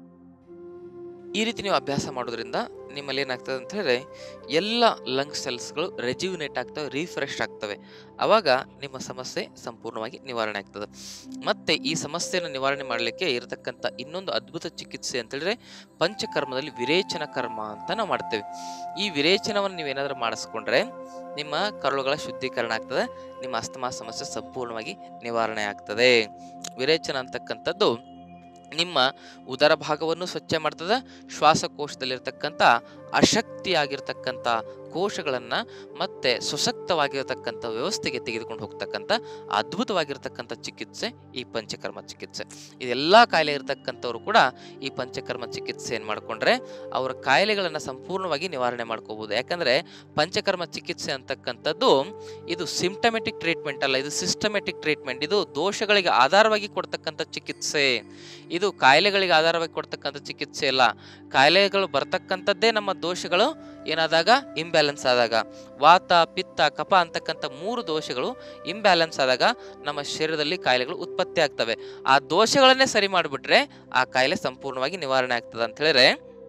ಈ ರೀತಿ ನೀವು ಅಭ್ಯಾಸ ಮಾಡೋದ್ರಿಂದ ನಿಮ್ಮಲ್ಲಿ ಏನಾಗ್ತದೆ ಅಂತ ಹೇಳಿದ್ರೆ ಎಲ್ಲ ಲಂಗ್ ಸೆಲ್ಸ್ಗಳು ರೆಜ್ಯುನೇಟ್ ಆಗ್ತವೆ ರೀಫ್ರೆಶ್ ಆಗ್ತವೆ ಆವಾಗ ನಿಮ್ಮ ಸಮಸ್ಯೆ ಸಂಪೂರ್ಣವಾಗಿ ನಿವಾರಣೆ ಆಗ್ತದೆ ಮತ್ತೆ ಈ ಸಮಸ್ಯೆಯನ್ನು ನಿವಾರಣೆ ಮಾಡಲಿಕ್ಕೆ ಇರತಕ್ಕಂಥ ಇನ್ನೊಂದು ಅದ್ಭುತ ಚಿಕಿತ್ಸೆ ಅಂತ ಹೇಳಿದ್ರೆ ಪಂಚಕರ್ಮದಲ್ಲಿ ವಿರೇಚನ ಕರ್ಮ ಅಂತ ನಾವು ಮಾಡ್ತೇವೆ ಈ ವಿರೇಚನವನ್ನು ನೀವೇನಾದ್ರೂ ಮಾಡಿಸ್ಕೊಂಡ್ರೆ ನಿಮ್ಮ ಕರುಳುಗಳ ಶುದ್ಧೀಕರಣ ಆಗ್ತದೆ ನಿಮ್ಮ ಅಸ್ತಮಾ ಸಮಸ್ಯೆ ಸಂಪೂರ್ಣವಾಗಿ ನಿವಾರಣೆ ಆಗ್ತದೆ ವಿರೇಚನ ಅಂತಕ್ಕಂಥದ್ದು ನಿಮ್ಮ ಉದರ ಭಾಗವನ್ನು ಸ್ವಚ್ಛ ಮಾಡ್ತದೆ ಶ್ವಾಸಕೋಶದಲ್ಲಿರ್ತಕ್ಕಂಥ ಅಶಕ್ತಿಯಾಗಿರ್ತಕ್ಕಂಥ ಕೋಶಗಳನ್ನು ಮತ್ತೆ ಸುಸಕ್ತವಾಗಿರತಕ್ಕಂಥ ವ್ಯವಸ್ಥೆಗೆ ತೆಗೆದುಕೊಂಡು ಹೋಗ್ತಕ್ಕಂಥ ಅದ್ಭುತವಾಗಿರ್ತಕ್ಕಂಥ ಚಿಕಿತ್ಸೆ ಈ ಪಂಚಕರ್ಮ ಚಿಕಿತ್ಸೆ ಇದೆಲ್ಲ ಕಾಯಿಲೆ ಇರತಕ್ಕಂಥವ್ರು ಕೂಡ ಈ ಪಂಚಕರ್ಮ ಚಿಕಿತ್ಸೆಯನ್ನು ಮಾಡಿಕೊಂಡ್ರೆ ಅವರ ಕಾಯಿಲೆಗಳನ್ನು ಸಂಪೂರ್ಣವಾಗಿ ನಿವಾರಣೆ ಮಾಡ್ಕೋಬಹುದು ಯಾಕಂದರೆ ಪಂಚಕರ್ಮ ಚಿಕಿತ್ಸೆ ಅಂತಕ್ಕಂಥದ್ದು ಇದು ಸಿಂಪ್ಟಮೆಟಿಕ್ ಟ್ರೀಟ್ಮೆಂಟ್ ಅಲ್ಲ ಇದು ಸಿಸ್ಟಮೆಟಿಕ್ ಟ್ರೀಟ್ಮೆಂಟ್ ಇದು ದೋಷಗಳಿಗೆ ಆಧಾರವಾಗಿ ಕೊಡ್ತಕ್ಕಂಥ ಚಿಕಿತ್ಸೆ ಇದು ಕಾಯಿಲೆಗಳಿಗೆ ಆಧಾರವಾಗಿ ಕೊಡ್ತಕ್ಕಂಥ ಚಿಕಿತ್ಸೆ ಅಲ್ಲ ಕಾಯಿಲೆಗಳು ಬರ್ತಕ್ಕಂಥದ್ದೇ ನಮ್ಮ ದೋಷಗಳು ಏನಾದಾಗ ಇಂಬ್ಯಾಲೆನ್ಸ್ ಆದಾಗ ವಾತ ಪಿತ್ತ ಕಫ ಅಂತಕ್ಕಂಥ ಮೂರು ದೋಷಗಳು ಇಂಬ್ಯಾಲೆನ್ಸ್ ಆದಾಗ ನಮ್ಮ ಶರೀರದಲ್ಲಿ ಕಾಯಿಲೆಗಳು ಉತ್ಪತ್ತಿ ಆಗ್ತವೆ ಆ ದೋಷಗಳನ್ನೇ ಸರಿ ಮಾಡಿಬಿಟ್ರೆ ಆ ಕಾಯಿಲೆ ಸಂಪೂರ್ಣವಾಗಿ ನಿವಾರಣೆ ಆಗ್ತದೆ ಅಂತ ಹೇಳಿದ್ರೆ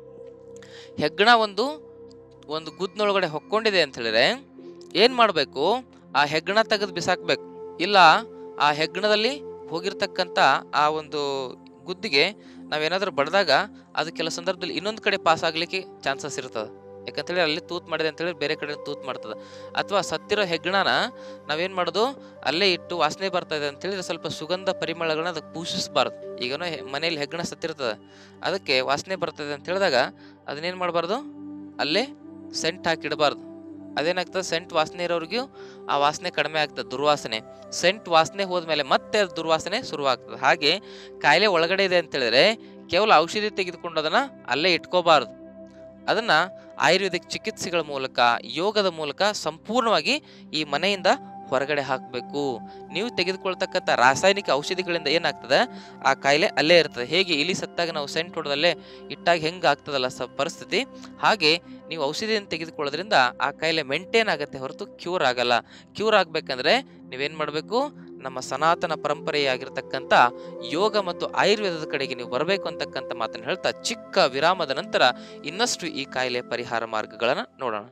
ಹೆಗ್ಗಣ ಒಂದು ಒಂದು ಗುದ್ನೊಳಗಡೆ ಹೊಕ್ಕೊಂಡಿದೆ ಅಂತ ಹೇಳಿದ್ರೆ ಏನು ಮಾಡಬೇಕು ಆ ಹೆಗ್ಗಣ ತೆಗೆದು ಬಿಸಾಕ್ಬೇಕು ಇಲ್ಲ ಆ ಹೆಗ್ಗಣದಲ್ಲಿ ಹೋಗಿರ್ತಕ್ಕಂಥ ಆ ಒಂದು ಗುದ್ದಿಗೆ ನಾವೇನಾದ್ರೂ ಬಡ್ದಾಗ ಅದು ಕೆಲ ಸಂದರ್ಭದಲ್ಲಿ ಇನ್ನೊಂದು ಕಡೆ ಪಾಸ್ ಆಗ್ಲಿಕ್ಕೆ ಚಾನ್ಸಸ್ ಇರ್ತದೆ ಯಾಕಂತೇಳಿ ಅಲ್ಲಿ ತೂತ್ ಮಾಡಿದೆ ಅಂತೇಳಿ ಬೇರೆ ಕಡೆ ತೂತ್ ಮಾಡ್ತದೆ ಅಥವಾ ಸತ್ತಿರೋ ಹೆಗ್ಗಣನ ನಾವೇನು ಮಾಡೋದು ಅಲ್ಲೇ ಇಟ್ಟು ವಾಸನೆ ಬರ್ತಾ ಇದೆ ಅಂತೇಳಿದ್ರೆ ಸ್ವಲ್ಪ ಸುಗಂಧ ಪರಿಮಳಗಳನ್ನ ಅದಕ್ಕೆ ಪೂಜಿಸಬಾರ್ದು ಈಗನೋ ಹೆ- ಮನೇಲಿ ಹೆಗ್ಗಣ ಸತ್ತಿರ್ತದೆ ಅದಕ್ಕೆ ವಾಸನೆ ಬರ್ತದೆ ಅಂತ ಹೇಳಿದಾಗ ಅದನ್ನೇನು ಮಾಡಬಾರ್ದು ಅಲ್ಲೇ ಸೆಂಟ್ ಹಾಕಿಡಬಾರ್ದು ಅದೇನಾಗ್ತದೆ ಸೆಂಟ್ ವಾಸನೆ ಇರೋರಿಗೂ ಆ ವಾಸನೆ ಕಡಿಮೆ ಆಗ್ತದೆ ದುರ್ವಾಸನೆ ಸೆಂಟ್ ವಾಸನೆ ಹೋದ್ಮೇಲೆ ಮತ್ತೆ ಅದು ದುರ್ವಾಸನೆ ಶುರುವಾಗ್ತದೆ ಹಾಗೆ ಕಾಯಿಲೆ ಒಳಗಡೆ ಇದೆ ಅಂತ ಹೇಳಿದ್ರೆ ಕೇವಲ ಔಷಧಿ ತೆಗೆದುಕೊಂಡು ಅದನ್ನ ಅಲ್ಲೇ ಇಟ್ಕೋಬಾರ್ದು ಅದನ್ನ ಆಯುರ್ವೇದಿಕ್ ಚಿಕಿತ್ಸೆಗಳ ಮೂಲಕ ಯೋಗದ ಮೂಲಕ ಸಂಪೂರ್ಣವಾಗಿ ಈ ಮನೆಯಿಂದ ಹೊರಗಡೆ ಹಾಕಬೇಕು ನೀವು ತೆಗೆದುಕೊಳ್ತಕ್ಕಂಥ ರಾಸಾಯನಿಕ ಔಷಧಿಗಳಿಂದ ಏನಾಗ್ತದೆ ಆ ಕಾಯಿಲೆ ಅಲ್ಲೇ ಇರ್ತದೆ ಹೇಗೆ ಇಲಿ ಸತ್ತಾಗ ನಾವು ಸೆಂಟ್ ಹೊಡೆದಲ್ಲೇ ಇಟ್ಟಾಗ ಹೆಂಗೆ ಆಗ್ತದಲ್ಲ ಸ ಪರಿಸ್ಥಿತಿ ಹಾಗೆ ನೀವು ಔಷಧಿಯನ್ನು ತೆಗೆದುಕೊಳ್ಳೋದ್ರಿಂದ ಆ ಕಾಯಿಲೆ ಮೇಂಟೈನ್ ಆಗುತ್ತೆ ಹೊರತು ಕ್ಯೂರ್ ಆಗಲ್ಲ ಕ್ಯೂರ್ ಆಗಬೇಕಂದ್ರೆ ನೀವೇನು ಮಾಡಬೇಕು ನಮ್ಮ ಸನಾತನ ಪರಂಪರೆಯಾಗಿರ್ತಕ್ಕಂಥ ಯೋಗ ಮತ್ತು ಆಯುರ್ವೇದದ ಕಡೆಗೆ ನೀವು ಬರಬೇಕು ಅಂತಕ್ಕಂಥ ಮಾತನ್ನು ಹೇಳ್ತಾ ಚಿಕ್ಕ ವಿರಾಮದ ನಂತರ ಇನ್ನಷ್ಟು ಈ ಕಾಯಿಲೆ ಪರಿಹಾರ ಮಾರ್ಗಗಳನ್ನು ನೋಡೋಣ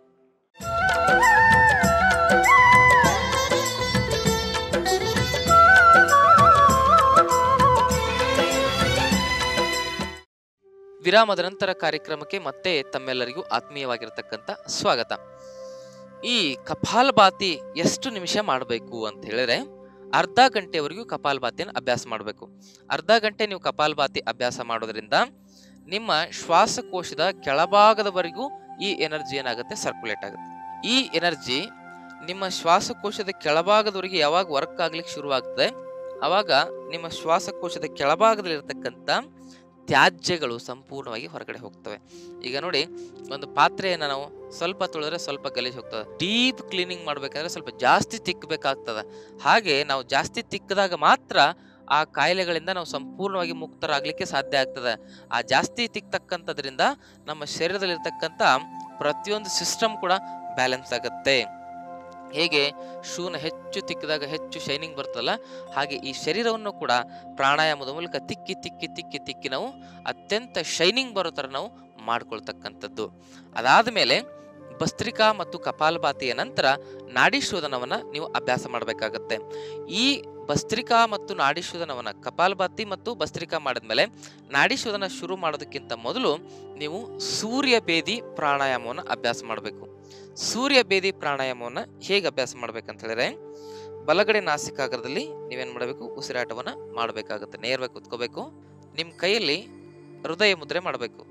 ವಿರಾಮದ ನಂತರ ಕಾರ್ಯಕ್ರಮಕ್ಕೆ ಮತ್ತೆ ತಮ್ಮೆಲ್ಲರಿಗೂ ಆತ್ಮೀಯವಾಗಿರ್ತಕ್ಕಂಥ ಸ್ವಾಗತ ಈ ಕಪಾಲಭಾತಿ ಎಷ್ಟು ನಿಮಿಷ ಮಾಡಬೇಕು ಅಂತ ಹೇಳಿದ್ರೆ ಅರ್ಧ ಗಂಟೆವರೆಗೂ ಕಪಾಲಭಾತಿಯನ್ನು ಅಭ್ಯಾಸ ಮಾಡಬೇಕು ಅರ್ಧ ಗಂಟೆ ನೀವು ಕಪಾಲಭಾತಿ ಅಭ್ಯಾಸ ಮಾಡೋದ್ರಿಂದ ನಿಮ್ಮ ಶ್ವಾಸಕೋಶದ ಕೆಳಭಾಗದವರೆಗೂ ಈ ಎನರ್ಜಿ ಏನಾಗುತ್ತೆ ಸರ್ಕ್ಯುಲೇಟ್ ಆಗುತ್ತೆ ಈ ಎನರ್ಜಿ ನಿಮ್ಮ ಶ್ವಾಸಕೋಶದ ಕೆಳಭಾಗದವರೆಗೆ ಯಾವಾಗ ವರ್ಕ್ ಆಗ್ಲಿಕ್ಕೆ ಶುರುವಾಗ್ತದೆ ಅವಾಗ ನಿಮ್ಮ ಶ್ವಾಸಕೋಶದ ಕೆಳಭಾಗದಲ್ಲಿರ್ತಕ್ಕಂಥ ತ್ಯಾಜ್ಯಗಳು ಸಂಪೂರ್ಣವಾಗಿ ಹೊರಗಡೆ ಹೋಗ್ತವೆ ಈಗ ನೋಡಿ ಒಂದು ಪಾತ್ರೆಯನ್ನು ನಾವು ಸ್ವಲ್ಪ ತೊಳೆದ್ರೆ ಸ್ವಲ್ಪ ಗಲೀಜು ಹೋಗ್ತದೆ ಡೀಪ್ ಕ್ಲೀನಿಂಗ್ ಮಾಡ್ಬೇಕಂದ್ರೆ ಸ್ವಲ್ಪ ಜಾಸ್ತಿ ತಿಕ್ಕಬೇಕಾಗ್ತದೆ ಹಾಗೆ ನಾವು ಜಾಸ್ತಿ ತಿಕ್ಕಿದಾಗ ಮಾತ್ರ ಆ ಕಾಯಿಲೆಗಳಿಂದ ನಾವು ಸಂಪೂರ್ಣವಾಗಿ ಮುಕ್ತರಾಗಲಿಕ್ಕೆ ಸಾಧ್ಯ ಆಗ್ತದೆ ಆ ಜಾಸ್ತಿ ತಿಕ್ತಕ್ಕಂಥದ್ರಿಂದ ನಮ್ಮ ಶರೀರದಲ್ಲಿರ್ತಕ್ಕಂಥ ಪ್ರತಿಯೊಂದು ಸಿಸ್ಟಮ್ ಕೂಡ ಬ್ಯಾಲೆನ್ಸ್ ಆಗುತ್ತೆ ಹೇಗೆ ಶೂನ ಹೆಚ್ಚು ತಿಕ್ಕಿದಾಗ ಹೆಚ್ಚು ಶೈನಿಂಗ್ ಬರ್ತಲ್ಲ ಹಾಗೆ ಈ ಶರೀರವನ್ನು ಕೂಡ ಪ್ರಾಣಾಯಾಮದ ಮೂಲಕ ತಿಕ್ಕಿ ತಿಕ್ಕಿ ತಿಕ್ಕಿ ತಿಕ್ಕಿ ನಾವು ಅತ್ಯಂತ ಶೈನಿಂಗ್ ಬರೋ ಥರ ನಾವು ಮಾಡ್ಕೊಳ್ತಕ್ಕಂಥದ್ದು ಅದಾದ ಮೇಲೆ ಭಸ್ತ್ರಿಕಾ ಮತ್ತು ಕಪಾಲಭಾತಿಯ ನಂತರ ನಾಡಿ ಶೋಧನವನ್ನು ನೀವು ಅಭ್ಯಾಸ ಮಾಡಬೇಕಾಗತ್ತೆ ಈ ಭಸ್ತ್ರಿಕಾ ಮತ್ತು ನಾಡಿ ಶೋಧನವನ್ನು ಕಪಾಲಭಾತಿ ಮತ್ತು ಭಸ್ತ್ರಿಕಾ ಮಾಡಿದ್ಮೇಲೆ ನಾಡಿ ಶೋಧನ ಶುರು ಮಾಡೋದಕ್ಕಿಂತ ಮೊದಲು ನೀವು ಸೂರ್ಯ ಭೇದಿ ಪ್ರಾಣಾಯಾಮವನ್ನು ಅಭ್ಯಾಸ ಮಾಡಬೇಕು ಸೂರ್ಯ ಭೇದಿ ಪ್ರಾಣಾಯಾಮವನ್ನು ಹೇಗೆ ಅಭ್ಯಾಸ ಮಾಡ್ಬೇಕಂತ ಹೇಳಿದ್ರೆ ಬಲಗಡೆ ನಾಸಿಕಾಗ್ರದಲ್ಲಿ ನೀವೇನು ಮಾಡಬೇಕು ಉಸಿರಾಟವನ್ನು ಮಾಡಬೇಕಾಗುತ್ತೆ ನೇರವಾಗಿ ಕುತ್ಕೋಬೇಕು ನಿಮ್ಮ ಕೈಯಲ್ಲಿ ಹೃದಯ ಮುದ್ರೆ ಮಾಡಬೇಕು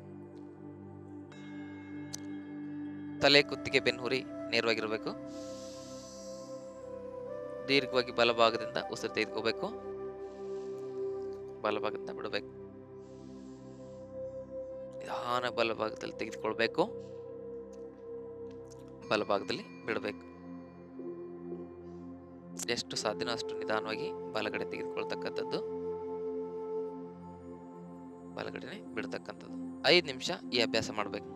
ತಲೆ ಕುತ್ತಿಗೆ ಬೆನ್ನುಹುರಿ ನೇರವಾಗಿರಬೇಕು ದೀರ್ಘವಾಗಿ ಬಲಭಾಗದಿಂದ ಉಸಿರು ತೆಗೆದುಕೋಬೇಕು ಬಲಭಾಗದಿಂದ ಬಿಡಬೇಕು ನಿಧಾನ ಬಲಭಾಗದಲ್ಲಿ ತೆಗೆದುಕೊಳ್ಬೇಕು ಬಲಭಾಗದಲ್ಲಿ ಬಿಡಬೇಕು ಎಷ್ಟು ಸಾಧ್ಯನೋ ಅಷ್ಟು ನಿಧಾನವಾಗಿ ಬಲಗಡೆ ತೆಗೆದುಕೊಳ್ತಕ್ಕಂಥದ್ದು ಬಲಗಡೆನೆ ಬಿಡ್ತಕ್ಕಂಥದ್ದು ಐದು ನಿಮಿಷ ಈ ಅಭ್ಯಾಸ ಮಾಡಬೇಕು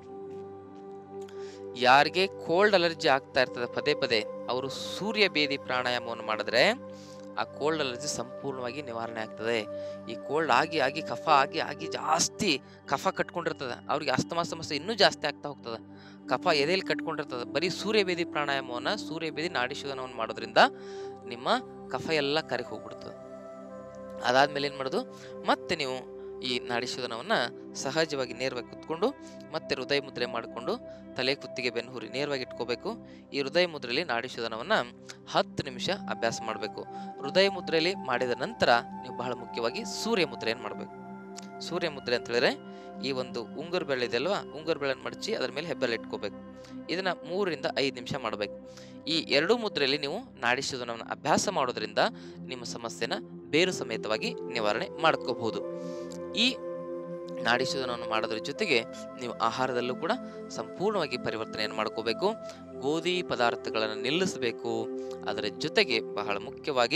ಯಾರಿಗೆ ಕೋಲ್ಡ್ ಅಲರ್ಜಿ ಆಗ್ತಾ ಇರ್ತದೆ ಪದೇ ಪದೇ ಅವರು ಸೂರ್ಯ ಭೇದಿ ಪ್ರಾಣಾಯಾಮವನ್ನು ಮಾಡಿದ್ರೆ ಆ ಕೋಲ್ಡ್ ಅಲರ್ಜಿ ಸಂಪೂರ್ಣವಾಗಿ ನಿವಾರಣೆ ಆಗ್ತದೆ ಈ ಕೋಲ್ಡ್ ಆಗಿ ಆಗಿ ಕಫ ಆಗಿ ಆಗಿ ಜಾಸ್ತಿ ಕಫ ಕಟ್ಕೊಂಡಿರ್ತದೆ ಅವ್ರಿಗೆ ಅಸ್ತಮಾ ಸಮಸ್ಯೆ ಇನ್ನೂ ಜಾಸ್ತಿ ಆಗ್ತಾ ಹೋಗ್ತದೆ ಕಫ ಎದೆಯಲ್ಲಿ ಕಟ್ಕೊಂಡಿರ್ತದೆ ಬರೀ ಸೂರ್ಯಭೇದಿ ಪ್ರಾಣಾಯಾಮವನ್ನು ಸೂರ್ಯಭೇದಿ ನಾಡಿ ಶೋಧನವನ್ನು ಮಾಡೋದ್ರಿಂದ ನಿಮ್ಮ ಕಫ ಎಲ್ಲ ಕರಗಿ ಹೋಗ್ಬಿಡ್ತದೆ ಅದಾದ್ಮೇಲೆ ಏನು ಮಾಡೋದು ಮತ್ತೆ ನೀವು ಈ ನಾಡಿ ಶೋಧನವನ್ನು ಸಹಜವಾಗಿ ನೇರವಾಗಿ ಕುತ್ಕೊಂಡು ಮತ್ತೆ ಹೃದಯ ಮುದ್ರೆ ಮಾಡಿಕೊಂಡು ತಲೆ ಕುತ್ತಿಗೆ ಬೆನ್ನುಹುರಿ ನೇರವಾಗಿ ಇಟ್ಕೋಬೇಕು ಈ ಹೃದಯ ಮುದ್ರೆಯಲ್ಲಿ ನಾಡಿ ಶೋಧನವನ್ನು ಹತ್ತು ನಿಮಿಷ ಅಭ್ಯಾಸ ಮಾಡಬೇಕು ಹೃದಯ ಮುದ್ರೆಯಲ್ಲಿ ಮಾಡಿದ ನಂತರ ನೀವು ಬಹಳ ಮುಖ್ಯವಾಗಿ ಸೂರ್ಯ ಮುದ್ರೆಯನ್ನು ಮಾಡಬೇಕು ಸೂರ್ಯ ಮುದ್ರೆ ಅಂತ ಹೇಳಿದ್ರೆ ಈ ಒಂದು ಉಂಗುರ್ ಬೆಳೆ ಇದೆ ಅಲ್ವಾ ಉಂಗುರ್ ಬೆಳೆಯನ್ನು ಮಡಚಿ ಅದರ ಮೇಲೆ ಹೆಬ್ಬೆಲ್ಲ ಇಟ್ಕೋಬೇಕು ಇದನ್ನ ಮೂರರಿಂದ ಐದು ನಿಮಿಷ ಮಾಡಬೇಕು ಈ ಎರಡು ಮುದ್ರೆಯಲ್ಲಿ ನೀವು ನಾಡಿ ಶೋಧನವನ್ನು ಅಭ್ಯಾಸ ಮಾಡೋದ್ರಿಂದ ನಿಮ್ಮ ಸಮಸ್ಯೆನ ಬೇರು ಸಮೇತವಾಗಿ ನಿವಾರಣೆ ಮಾಡ್ಕೋಬಹುದು ಈ ನಾಡಿ ಶೋಧನವನ್ನು ಮಾಡೋದ್ರ ಜೊತೆಗೆ ನೀವು ಆಹಾರದಲ್ಲೂ ಕೂಡ ಸಂಪೂರ್ಣವಾಗಿ ಪರಿವರ್ತನೆಯನ್ನು ಮಾಡ್ಕೋಬೇಕು ಗೋಧಿ ಪದಾರ್ಥಗಳನ್ನು ನಿಲ್ಲಿಸಬೇಕು ಅದರ ಜೊತೆಗೆ ಬಹಳ ಮುಖ್ಯವಾಗಿ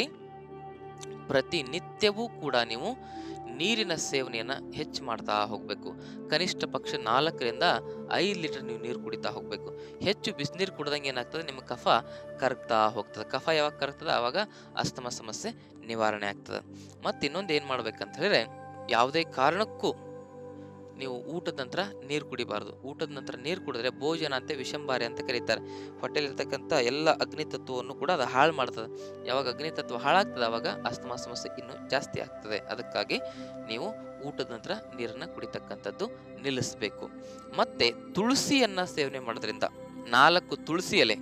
ಪ್ರತಿನಿತ್ಯವೂ ಕೂಡ ನೀವು ನೀರಿನ ಸೇವನೆಯನ್ನು ಹೆಚ್ಚು ಮಾಡ್ತಾ ಹೋಗಬೇಕು ಕನಿಷ್ಠ ಪಕ್ಷ ನಾಲ್ಕರಿಂದ ಐದು ಲೀಟರ್ ನೀವು ನೀರು ಕುಡಿತಾ ಹೋಗಬೇಕು ಹೆಚ್ಚು ಬಿಸಿನೀರು ಕುಡ್ದಂಗೆ ಏನಾಗ್ತದೆ ನಿಮ್ಮ ಕಫ ಕರಗ್ತಾ ಹೋಗ್ತದೆ ಕಫ ಯಾವಾಗ ಕರಗ್ತದೆ ಆವಾಗ ಅಸ್ತಮ ಸಮಸ್ಯೆ ನಿವಾರಣೆ ಆಗ್ತದೆ ಮತ್ತು ಇನ್ನೊಂದು ಏನು ಮಾಡ್ಬೇಕಂತ ಹೇಳಿದ್ರೆ ಯಾವುದೇ ಕಾರಣಕ್ಕೂ ನೀವು ಊಟದ ನಂತರ ನೀರು ಕುಡಿಬಾರ್ದು ಊಟದ ನಂತರ ನೀರು ಕುಡಿದ್ರೆ ಭೋಜನ ಅಂತ ವಿಷಂಬಾರಿ ಅಂತ ಕರೀತಾರೆ ಹೊಟ್ಟೆಲಿರ್ತಕ್ಕಂಥ ಎಲ್ಲ ಅಗ್ನಿ ತತ್ವವನ್ನು ಕೂಡ ಅದು ಹಾಳು ಮಾಡ್ತದೆ ಯಾವಾಗ ಅಗ್ನಿ ತತ್ವ ಹಾಳಾಗ್ತದೆ ಆವಾಗ ಅಸ್ತಮಾ ಸಮಸ್ಯೆ ಇನ್ನೂ ಜಾಸ್ತಿ ಆಗ್ತದೆ ಅದಕ್ಕಾಗಿ ನೀವು ಊಟದ ನಂತರ ನೀರನ್ನು ಕುಡಿತಕ್ಕಂಥದ್ದು ನಿಲ್ಲಿಸಬೇಕು ಮತ್ತೆ ತುಳಸಿಯನ್ನ ಸೇವನೆ ಮಾಡೋದ್ರಿಂದ ನಾಲ್ಕು ತುಳಸಿ ಎಲೆ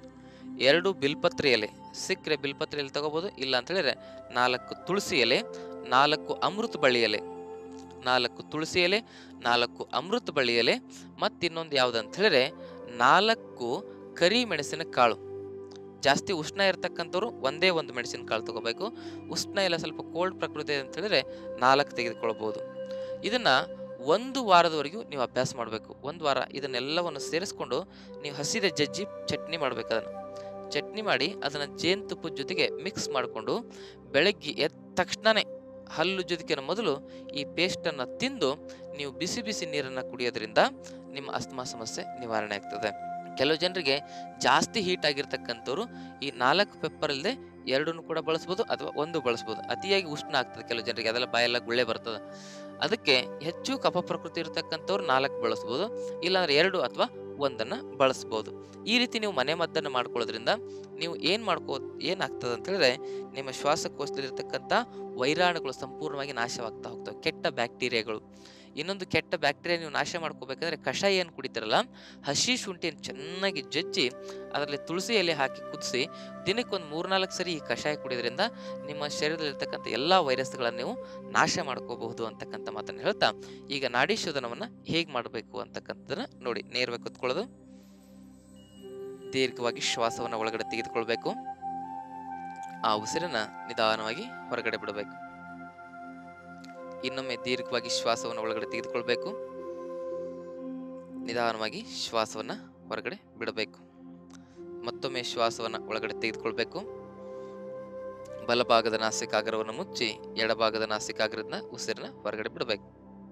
ಎರಡು ಬಿಲ್ಪತ್ರೆ ಎಲೆ ಸಿಕ್ಕರೆ ಬಿಲ್ಪತ್ರೆ ಎಲೆ ತಗೋಬೋದು ಇಲ್ಲ ಅಂತ ಹೇಳಿದ್ರೆ ನಾಲ್ಕು ತುಳಸಿ ಎಲೆ ನಾಲ್ಕು ಅಮೃತ ಬಳ್ಳಿ ಎಲೆ ನಾಲ್ಕು ತುಳಸಿ ಎಲೆ ನಾಲ್ಕು ಅಮೃತ ಬಳ್ಳಿ ಎಲೆ ಮತ್ತಿನ್ನೊಂದು ಯಾವುದಂತ ಹೇಳಿದ್ರೆ ನಾಲ್ಕು ಕರಿ ಮೆಣಸಿನ ಕಾಳು ಜಾಸ್ತಿ ಉಷ್ಣ ಇರತಕ್ಕಂಥವ್ರು ಒಂದೇ ಒಂದು ಮೆಣಸಿನ ಕಾಳು ತಗೋಬೇಕು ಉಷ್ಣ ಇಲ್ಲ ಸ್ವಲ್ಪ ಕೋಲ್ಡ್ ಪ್ರಕೃತಿ ಅಂತ ಹೇಳಿದ್ರೆ ನಾಲ್ಕು ತೆಗೆದುಕೊಳ್ಬೋದು ಇದನ್ನ ಒಂದು ವಾರದವರೆಗೂ ನೀವು ಅಭ್ಯಾಸ ಮಾಡಬೇಕು ಒಂದು ವಾರ ಇದನ್ನೆಲ್ಲವನ್ನು ಸೇರಿಸ್ಕೊಂಡು ನೀವು ಹಸಿದ ಜಜ್ಜಿ ಚಟ್ನಿ ಮಾಡ್ಬೇಕು ಅದನ್ನು ಚಟ್ನಿ ಮಾಡಿ ಅದನ್ನು ಜೇನುತುಪ್ಪದ ಜೊತೆಗೆ ಮಿಕ್ಸ್ ಮಾಡಿಕೊಂಡು ಬೆಳಗ್ಗೆ ಎದ್ದ ತಕ್ಷಣನೇ ಹಲ್ಲು ಜೊತೆಗಿನ ಮೊದಲು ಈ ಪೇಸ್ಟನ್ನು ತಿಂದು ನೀವು ಬಿಸಿ ಬಿಸಿ ನೀರನ್ನು ಕುಡಿಯೋದ್ರಿಂದ ನಿಮ್ಮ ಅಸ್ತಮಾ ಸಮಸ್ಯೆ ನಿವಾರಣೆ ಆಗ್ತದೆ ಕೆಲವು ಜನರಿಗೆ ಜಾಸ್ತಿ ಹೀಟ್ ಆಗಿರ್ತಕ್ಕಂಥವ್ರು ಈ ನಾಲ್ಕು ಪೆಪ್ಪರ್ ಇಲ್ಲದೆ ಎರಡನ್ನು ಕೂಡ ಬಳಸ್ಬೋದು ಅಥವಾ ಒಂದು ಬಳಸ್ಬೋದು ಅತಿಯಾಗಿ ಉಷ್ಣ ಆಗ್ತದೆ ಕೆಲವು ಜನರಿಗೆ ಅದೆಲ್ಲ ಬಾಯೆಲ್ಲ ಗುಳ್ಳೆ ಬರ್ತದೆ ಅದಕ್ಕೆ ಹೆಚ್ಚು ಕಫ ಪ್ರಕೃತಿ ಇರತಕ್ಕಂಥವ್ರು ನಾಲ್ಕು ಬಳಸ್ಬೋದು ಇಲ್ಲಾಂದ್ರೆ ಎರಡು ಅಥವಾ ಒಂದನ್ನು ಬಳಸ್ಬೋದು ಈ ರೀತಿ ನೀವು ಮನೆ ಮದ್ದನ್ನು ಮಾಡ್ಕೊಳ್ಳೋದ್ರಿಂದ ನೀವು ಏನು ಮಾಡ್ಕೋ ಏನಾಗ್ತದೆ ಅಂತ ಹೇಳಿದ್ರೆ ನಿಮ್ಮ ಶ್ವಾಸಕೋಶದಲ್ಲಿರ್ತಕ್ಕಂಥ ವೈರಾಣುಗಳು ಸಂಪೂರ್ಣವಾಗಿ ನಾಶವಾಗ್ತಾ ಹೋಗ್ತವೆ ಕೆಟ್ಟ ಬ್ಯಾಕ್ಟೀರಿಯಾಗಳು ಇನ್ನೊಂದು ಕೆಟ್ಟ ಬ್ಯಾಕ್ಟೀರಿಯಾ ನೀವು ನಾಶ ಮಾಡ್ಕೋಬೇಕಾದ್ರೆ ಕಷಾಯ ಏನು ಕುಡಿತೀರಲ್ಲ ಹಸಿ ಶುಂಠಿಯನ್ನು ಚೆನ್ನಾಗಿ ಜಜ್ಜಿ ಅದರಲ್ಲಿ ತುಳಸಿ ಎಲೆ ಹಾಕಿ ಕುದಿಸಿ ದಿನಕ್ಕೆ ಒಂದು ಮೂರ್ನಾಲ್ಕು ಸರಿ ಈ ಕಷಾಯ ಕುಡಿಯೋದ್ರಿಂದ ನಿಮ್ಮ ಶರೀರದಲ್ಲಿರ್ತಕ್ಕಂಥ ಎಲ್ಲ ವೈರಸ್ಗಳನ್ನು ನೀವು ನಾಶ ಮಾಡ್ಕೋಬಹುದು ಅಂತಕ್ಕಂಥ ಮಾತನ್ನು ಹೇಳ್ತಾ ಈಗ ನಾಡಿ ಶೋಧನವನ್ನು ಹೇಗೆ ಮಾಡಬೇಕು ಅಂತಕ್ಕಂಥದ್ದನ್ನ ನೋಡಿ ನೇರವಾಗಿ ಕುತ್ಕೊಳ್ಳೋದು ದೀರ್ಘವಾಗಿ ಶ್ವಾಸವನ್ನು ಒಳಗಡೆ ತೆಗೆದುಕೊಳ್ಬೇಕು ಆ ಉಸಿರನ್ನ ನಿಧಾನವಾಗಿ ಹೊರಗಡೆ ಬಿಡಬೇಕು ಇನ್ನೊಮ್ಮೆ ದೀರ್ಘವಾಗಿ ಶ್ವಾಸವನ್ನು ಒಳಗಡೆ ತೆಗೆದುಕೊಳ್ಬೇಕು ನಿಧಾನವಾಗಿ ಶ್ವಾಸವನ್ನು ಹೊರಗಡೆ ಬಿಡಬೇಕು ಮತ್ತೊಮ್ಮೆ ಶ್ವಾಸವನ್ನು ಒಳಗಡೆ ತೆಗೆದುಕೊಳ್ಬೇಕು ಬಲಭಾಗದ ನಾಸಿಕಾಗ್ರವನ್ನು ಮುಚ್ಚಿ ಎಡಭಾಗದ ನಾಸಿಕಾಗ್ರದನ್ನ ಉಸಿರನ್ನ ಹೊರಗಡೆ ಬಿಡಬೇಕು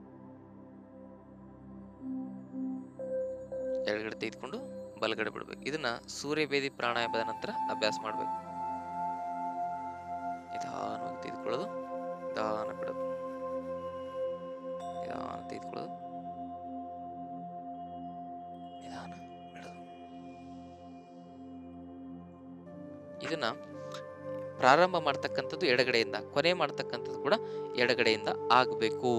ಎಡಗಡೆ ತೆಗೆದುಕೊಂಡು ಬಲಗಡೆ ಬಿಡಬೇಕು ಇದನ್ನ ಸೂರ್ಯಭೇದಿ ಪ್ರಾಣಾಯಾಮದ ನಂತರ ಅಭ್ಯಾಸ ಮಾಡಬೇಕು ನಿಧಾನವಾಗಿ ತೆಗೆದುಕೊಳ್ಳೋದು ನಿಧಾನ ಬಿಡೋದು ನಿಧಾನ ತೆಗೆದುಕೊಳ್ಳೋದು ನಿಧಾನ ಬಿಡೋದು ಇದನ್ನ ಪ್ರಾರಂಭ ಮಾಡ್ತಕ್ಕಂಥದ್ದು ಎಡಗಡೆಯಿಂದ ಕೊನೆ ಮಾಡ್ತಕ್ಕಂಥದ್ದು ಕೂಡ ಎಡಗಡೆಯಿಂದ ಆಗಬೇಕು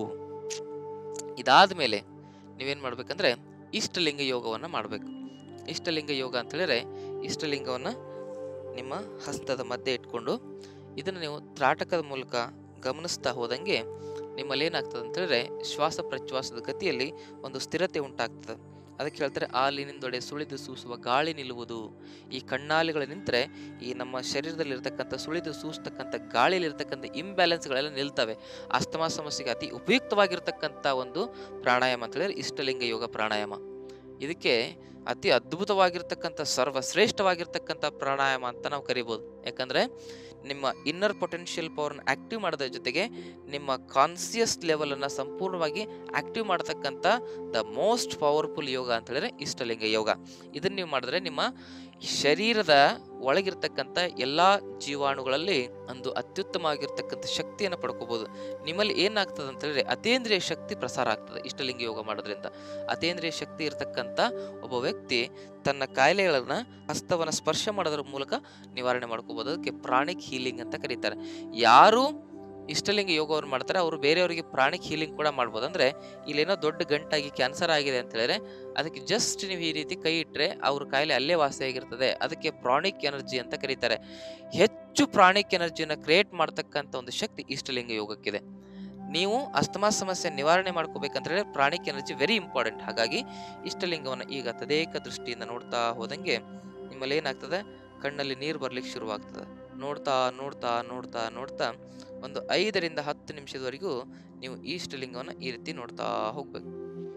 ಇದಾದ ಮೇಲೆ ನೀವೇನು ಮಾಡ್ಬೇಕಂದ್ರೆ ಇಷ್ಟಲಿಂಗ ಯೋಗವನ್ನು ಮಾಡಬೇಕು ಇಷ್ಟಲಿಂಗ ಯೋಗ ಅಂತ ಹೇಳಿದ್ರೆ ಇಷ್ಟಲಿಂಗವನ್ನು ನಿಮ್ಮ ಹಸ್ತದ ಮಧ್ಯೆ ಇಟ್ಕೊಂಡು ಇದನ್ನು ನೀವು ತ್ರಾಟಕದ ಮೂಲಕ ಗಮನಿಸ್ತಾ ಹೋದಂಗೆ ನಿಮ್ಮಲ್ಲಿ ಏನಾಗ್ತದೆ ಅಂತ ಹೇಳಿದ್ರೆ ಶ್ವಾಸ ಪ್ರಶ್ವಾಸದ ಗತಿಯಲ್ಲಿ ಒಂದು ಸ್ಥಿರತೆ ಉಂಟಾಗ್ತದೆ ಅದಕ್ಕೆ ಹೇಳ್ತಾರೆ ಆಲಿನಿಂದೊಡೆ ಸುಳಿದು ಸೂಸುವ ಗಾಳಿ ನಿಲ್ಲುವುದು ಈ ಕಣ್ಣಾಲಿಗಳು ನಿಂತರೆ ಈ ನಮ್ಮ ಶರೀರದಲ್ಲಿರ್ತಕ್ಕಂಥ ಸುಳಿದು ಸೂಸ್ತಕ್ಕಂಥ ಗಾಳಿಯಲ್ಲಿರ್ತಕ್ಕಂಥ ಇಂಬ್ಯಾಲೆನ್ಸ್ಗಳೆಲ್ಲ ನಿಲ್ತವೆ ಅಸ್ತಮಾ ಸಮಸ್ಯೆಗೆ ಅತಿ ಉಪಯುಕ್ತವಾಗಿರ್ತಕ್ಕಂಥ ಒಂದು ಪ್ರಾಣಾಯಾಮ ಅಂತ ಹೇಳಿದ್ರೆ ಇಷ್ಟಲಿಂಗ ಯೋಗ ಪ್ರಾಣಾಯಾಮ ಇದಕ್ಕೆ ಅತಿ ಅದ್ಭುತವಾಗಿರ್ತಕ್ಕಂಥ ಸರ್ವಶ್ರೇಷ್ಠವಾಗಿರ್ತಕ್ಕಂಥ ಪ್ರಾಣಾಯಾಮ ಅಂತ ನಾವು ಕರಿಬೋದು ಯಾಕಂದರೆ ನಿಮ್ಮ ಇನ್ನರ್ ಪೊಟೆನ್ಷಿಯಲ್ ಪವರ್ನ ಆಕ್ಟಿವ್ ಮಾಡೋದ್ರ ಜೊತೆಗೆ ನಿಮ್ಮ ಕಾನ್ಸಿಯಸ್ ಲೆವೆಲನ್ನು ಸಂಪೂರ್ಣವಾಗಿ ಆಕ್ಟಿವ್ ಮಾಡತಕ್ಕಂಥ ದ ಮೋಸ್ಟ್ ಪವರ್ಫುಲ್ ಯೋಗ ಅಂತ ಹೇಳಿದ್ರೆ ಇಷ್ಟಲಿಂಗ ಯೋಗ ಇದನ್ನು ನೀವು ಮಾಡಿದ್ರೆ ನಿಮ್ಮ ಶರೀರದ ಒಳಗಿರ್ತಕ್ಕಂಥ ಎಲ್ಲ ಜೀವಾಣುಗಳಲ್ಲಿ ಒಂದು ಅತ್ಯುತ್ತಮವಾಗಿರ್ತಕ್ಕಂಥ ಶಕ್ತಿಯನ್ನು ಪಡ್ಕೋಬಹುದು ನಿಮ್ಮಲ್ಲಿ ಏನಾಗ್ತದೆ ಅಂತ ಹೇಳಿದ್ರೆ ಅತೇಂದ್ರಿಯ ಶಕ್ತಿ ಪ್ರಸಾರ ಆಗ್ತದೆ ಇಷ್ಟಲಿಂಗ ಯೋಗ ಮಾಡೋದ್ರಿಂದ ಅತೇಂದ್ರಿಯ ಶಕ್ತಿ ಇರತಕ್ಕಂಥ ಒಬ್ಬ ವ್ಯಕ್ತಿ ತನ್ನ ಕಾಯಿಲೆಗಳನ್ನ ಹಸ್ತವನ್ನ ಸ್ಪರ್ಶ ಮಾಡೋದ್ರ ಮೂಲಕ ನಿವಾರಣೆ ಮಾಡ್ಕೋಬಹುದು ಅದಕ್ಕೆ ಪ್ರಾಣಿಕ್ ಹೀಲಿಂಗ್ ಅಂತ ಕರೀತಾರೆ ಯಾರು ಇಷ್ಟಲಿಂಗ ಯೋಗವನ್ನು ಮಾಡ್ತಾರೆ ಅವರು ಬೇರೆಯವರಿಗೆ ಪ್ರಾಣಿಕ್ ಹೀಲಿಂಗ್ ಕೂಡ ಮಾಡ್ಬೋದು ಅಂದ್ರೆ ಇಲ್ಲೇನೋ ದೊಡ್ಡ ಗಂಟಾಗಿ ಕ್ಯಾನ್ಸರ್ ಆಗಿದೆ ಅಂತ ಹೇಳಿದ್ರೆ ಅದಕ್ಕೆ ಜಸ್ಟ್ ನೀವು ಈ ರೀತಿ ಕೈ ಇಟ್ಟರೆ ಅವ್ರ ಕಾಯಿಲೆ ಅಲ್ಲೇ ವಾಸಿಯಾಗಿರ್ತದೆ ಅದಕ್ಕೆ ಪ್ರಾಣಿಕ್ ಎನರ್ಜಿ ಅಂತ ಕರೀತಾರೆ ಹೆಚ್ಚು ಪ್ರಾಣಿಕ್ ಎನರ್ಜಿನ ಕ್ರಿಯೇಟ್ ಮಾಡ್ತಕ್ಕಂಥ ಒಂದು ಶಕ್ತಿ ಇಷ್ಟಲಿಂಗ ಯೋಗಕ್ಕಿದೆ ನೀವು ಅಸ್ತಮಾ ಸಮಸ್ಯೆ ನಿವಾರಣೆ ಮಾಡ್ಕೋಬೇಕಂತ ಹೇಳಿದ್ರೆ ಪ್ರಾಣಿಕ್ ಎನರ್ಜಿ ವೆರಿ ಇಂಪಾರ್ಟೆಂಟ್ ಹಾಗಾಗಿ ಇಷ್ಟಲಿಂಗವನ್ನು ಈಗ ತದೇಕ ದೃಷ್ಟಿಯಿಂದ ನೋಡ್ತಾ ಹೋದಂಗೆ ನಿಮ್ಮಲ್ಲಿ ಏನಾಗ್ತದೆ ಕಣ್ಣಲ್ಲಿ ನೀರು ಬರ್ಲಿಕ್ಕೆ ಶುರುವಾಗ್ತದೆ ನೋಡ್ತಾ ನೋಡ್ತಾ ನೋಡ್ತಾ ನೋಡ್ತಾ ಒಂದು ಐದರಿಂದ ಹತ್ತು ನಿಮಿಷದವರೆಗೂ ನೀವು ಈ ಇಷ್ಟಲಿಂಗವನ್ನು ಈ ರೀತಿ ನೋಡ್ತಾ ಹೋಗ್ಬೇಕು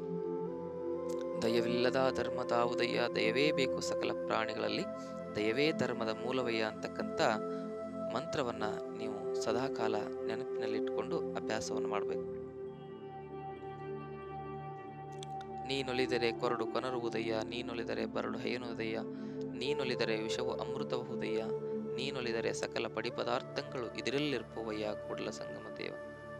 ದಯವಿಲ್ಲದ ಧರ್ಮದ ಉದಯ ದಯವೇ ಬೇಕು ಸಕಲ ಪ್ರಾಣಿಗಳಲ್ಲಿ ದಯವೇ ಧರ್ಮದ ಮೂಲವಯ್ಯ ಅಂತಕ್ಕಂಥ ಮಂತ್ರವನ್ನ ನೀವು ಸದಾಕಾಲ ನೆನಪಿನಲ್ಲಿಟ್ಕೊಂಡು ಅಭ್ಯಾಸವನ್ನು ಮಾಡಬೇಕು ನೀನೊಲಿದರೆ ಕೊರಡು ಕೊನರುವುದಯ್ಯ ನೀನೊಲಿದರೆ ಬರಡು ಹಯನುವುದಯ್ಯ ನೀನೊಲಿದರೆ ವಿಷವು ಅಮೃತಬಹುದಯ್ಯ ನೀನೊಲಿದರೆ ಸಕಲ ಪಡಿ ಪದಾರ್ಥಗಳು ಇದರಲ್ಲಿರ್ಪುವಯ್ಯ ಕೂಡಲ ಸಂಗಮ ದೇವ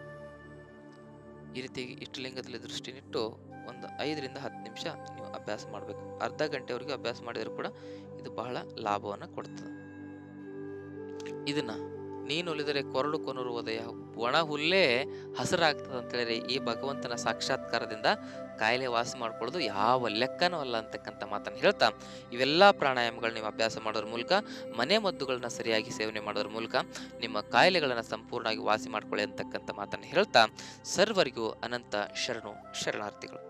ಈ ರೀತಿ ಇಷ್ಟಲಿಂಗದಲ್ಲಿ ದೃಷ್ಟಿನಿಟ್ಟು ಒಂದು ಐದರಿಂದ ಹತ್ತು ನಿಮಿಷ ನೀವು ಅಭ್ಯಾಸ ಮಾಡಬೇಕು ಅರ್ಧ ಗಂಟೆವರೆಗೂ ಅಭ್ಯಾಸ ಮಾಡಿದರೂ ಕೂಡ ಇದು ಬಹಳ ಲಾಭವನ್ನು ಕೊಡ್ತದೆ ಇದನ್ನ ನೀನು ಒಲಿದರೆ ಕೊರಡು ಕೊನರುವುದಯ ಒಣ ಹುಲ್ಲೇ ಹಸಿರಾಗ್ತದೆ ಅಂತ ಹೇಳಿದ್ರೆ ಈ ಭಗವಂತನ ಸಾಕ್ಷಾತ್ಕಾರದಿಂದ ಕಾಯಿಲೆ ವಾಸಿ ಮಾಡ್ಕೊಳ್ಳೋದು ಯಾವ ಲೆಕ್ಕನೂ ಅಲ್ಲ ಅಂತಕ್ಕಂಥ ಮಾತನ್ನು ಹೇಳ್ತಾ ಇವೆಲ್ಲ ಪ್ರಾಣಾಯಾಮಗಳು ನೀವು ಅಭ್ಯಾಸ ಮಾಡೋದ್ರ ಮೂಲಕ ಮನೆ ಮದ್ದುಗಳನ್ನ ಸರಿಯಾಗಿ ಸೇವನೆ ಮಾಡೋದ್ರ ಮೂಲಕ ನಿಮ್ಮ ಕಾಯಿಲೆಗಳನ್ನು ಸಂಪೂರ್ಣವಾಗಿ ವಾಸಿ ಮಾಡ್ಕೊಳ್ಳಿ ಅಂತಕ್ಕಂಥ ಮಾತನ್ನು ಹೇಳ್ತಾ ಸರ್ವರಿಗೂ ಅನಂತ ಶರಣು ಶರಣಾರ್ಥಿಗಳು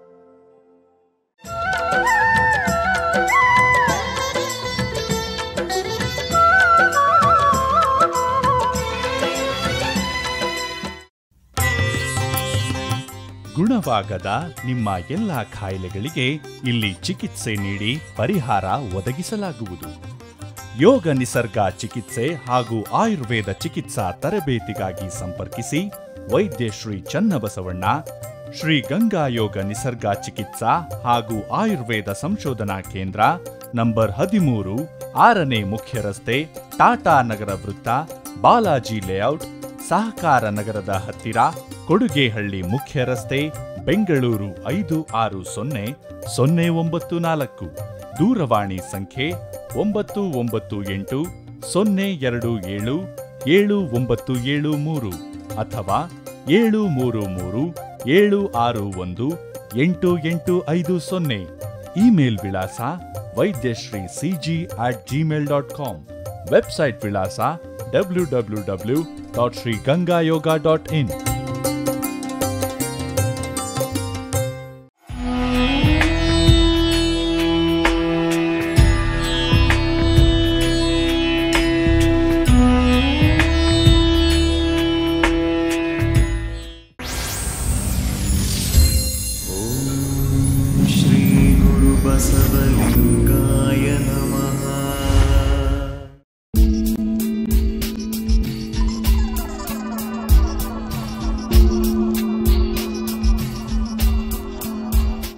ಗುಣವಾಗದ ನಿಮ್ಮ ಎಲ್ಲ ಕಾಯಿಲೆಗಳಿಗೆ ಇಲ್ಲಿ ಚಿಕಿತ್ಸೆ ನೀಡಿ ಪರಿಹಾರ ಒದಗಿಸಲಾಗುವುದು ಯೋಗ ನಿಸರ್ಗ ಚಿಕಿತ್ಸೆ ಹಾಗೂ ಆಯುರ್ವೇದ ಚಿಕಿತ್ಸಾ ತರಬೇತಿಗಾಗಿ ಸಂಪರ್ಕಿಸಿ ವೈದ್ಯ ಶ್ರೀ ಚನ್ನಬಸವಣ್ಣ ಶ್ರೀ ಗಂಗಾ ಯೋಗ ನಿಸರ್ಗ ಚಿಕಿತ್ಸಾ ಹಾಗೂ ಆಯುರ್ವೇದ ಸಂಶೋಧನಾ ಕೇಂದ್ರ ನಂಬರ್ ಹದಿಮೂರು ಆರನೇ ಮುಖ್ಯ ರಸ್ತೆ ಟಾಟಾ ನಗರ ವೃತ್ತ ಬಾಲಾಜಿ ಲೇಔಟ್ ಸಹಕಾರ ನಗರದ ಹತ್ತಿರ ಕೊಡುಗೆಹಳ್ಳಿ ಮುಖ್ಯ ರಸ್ತೆ ಬೆಂಗಳೂರು ಐದು ಆರು ಸೊನ್ನೆ ಸೊನ್ನೆ ಒಂಬತ್ತು ನಾಲ್ಕು ದೂರವಾಣಿ ಸಂಖ್ಯೆ ಒಂಬತ್ತು ಒಂಬತ್ತು ಎಂಟು ಸೊನ್ನೆ ಎರಡು ಏಳು ಏಳು ಒಂಬತ್ತು ಏಳು ಮೂರು ಅಥವಾ ಏಳು ಮೂರು ಮೂರು ಏಳು ಆರು ಒಂದು ಎಂಟು ಎಂಟು ಐದು ಸೊನ್ನೆ ಇಮೇಲ್ ವಿಳಾಸ Vaidyashri CG at Gmail dot com website ವಿಳಾಸ W W W dot Shri Ganga Yoga dot in श्रीगुरुबसवलिङ्ग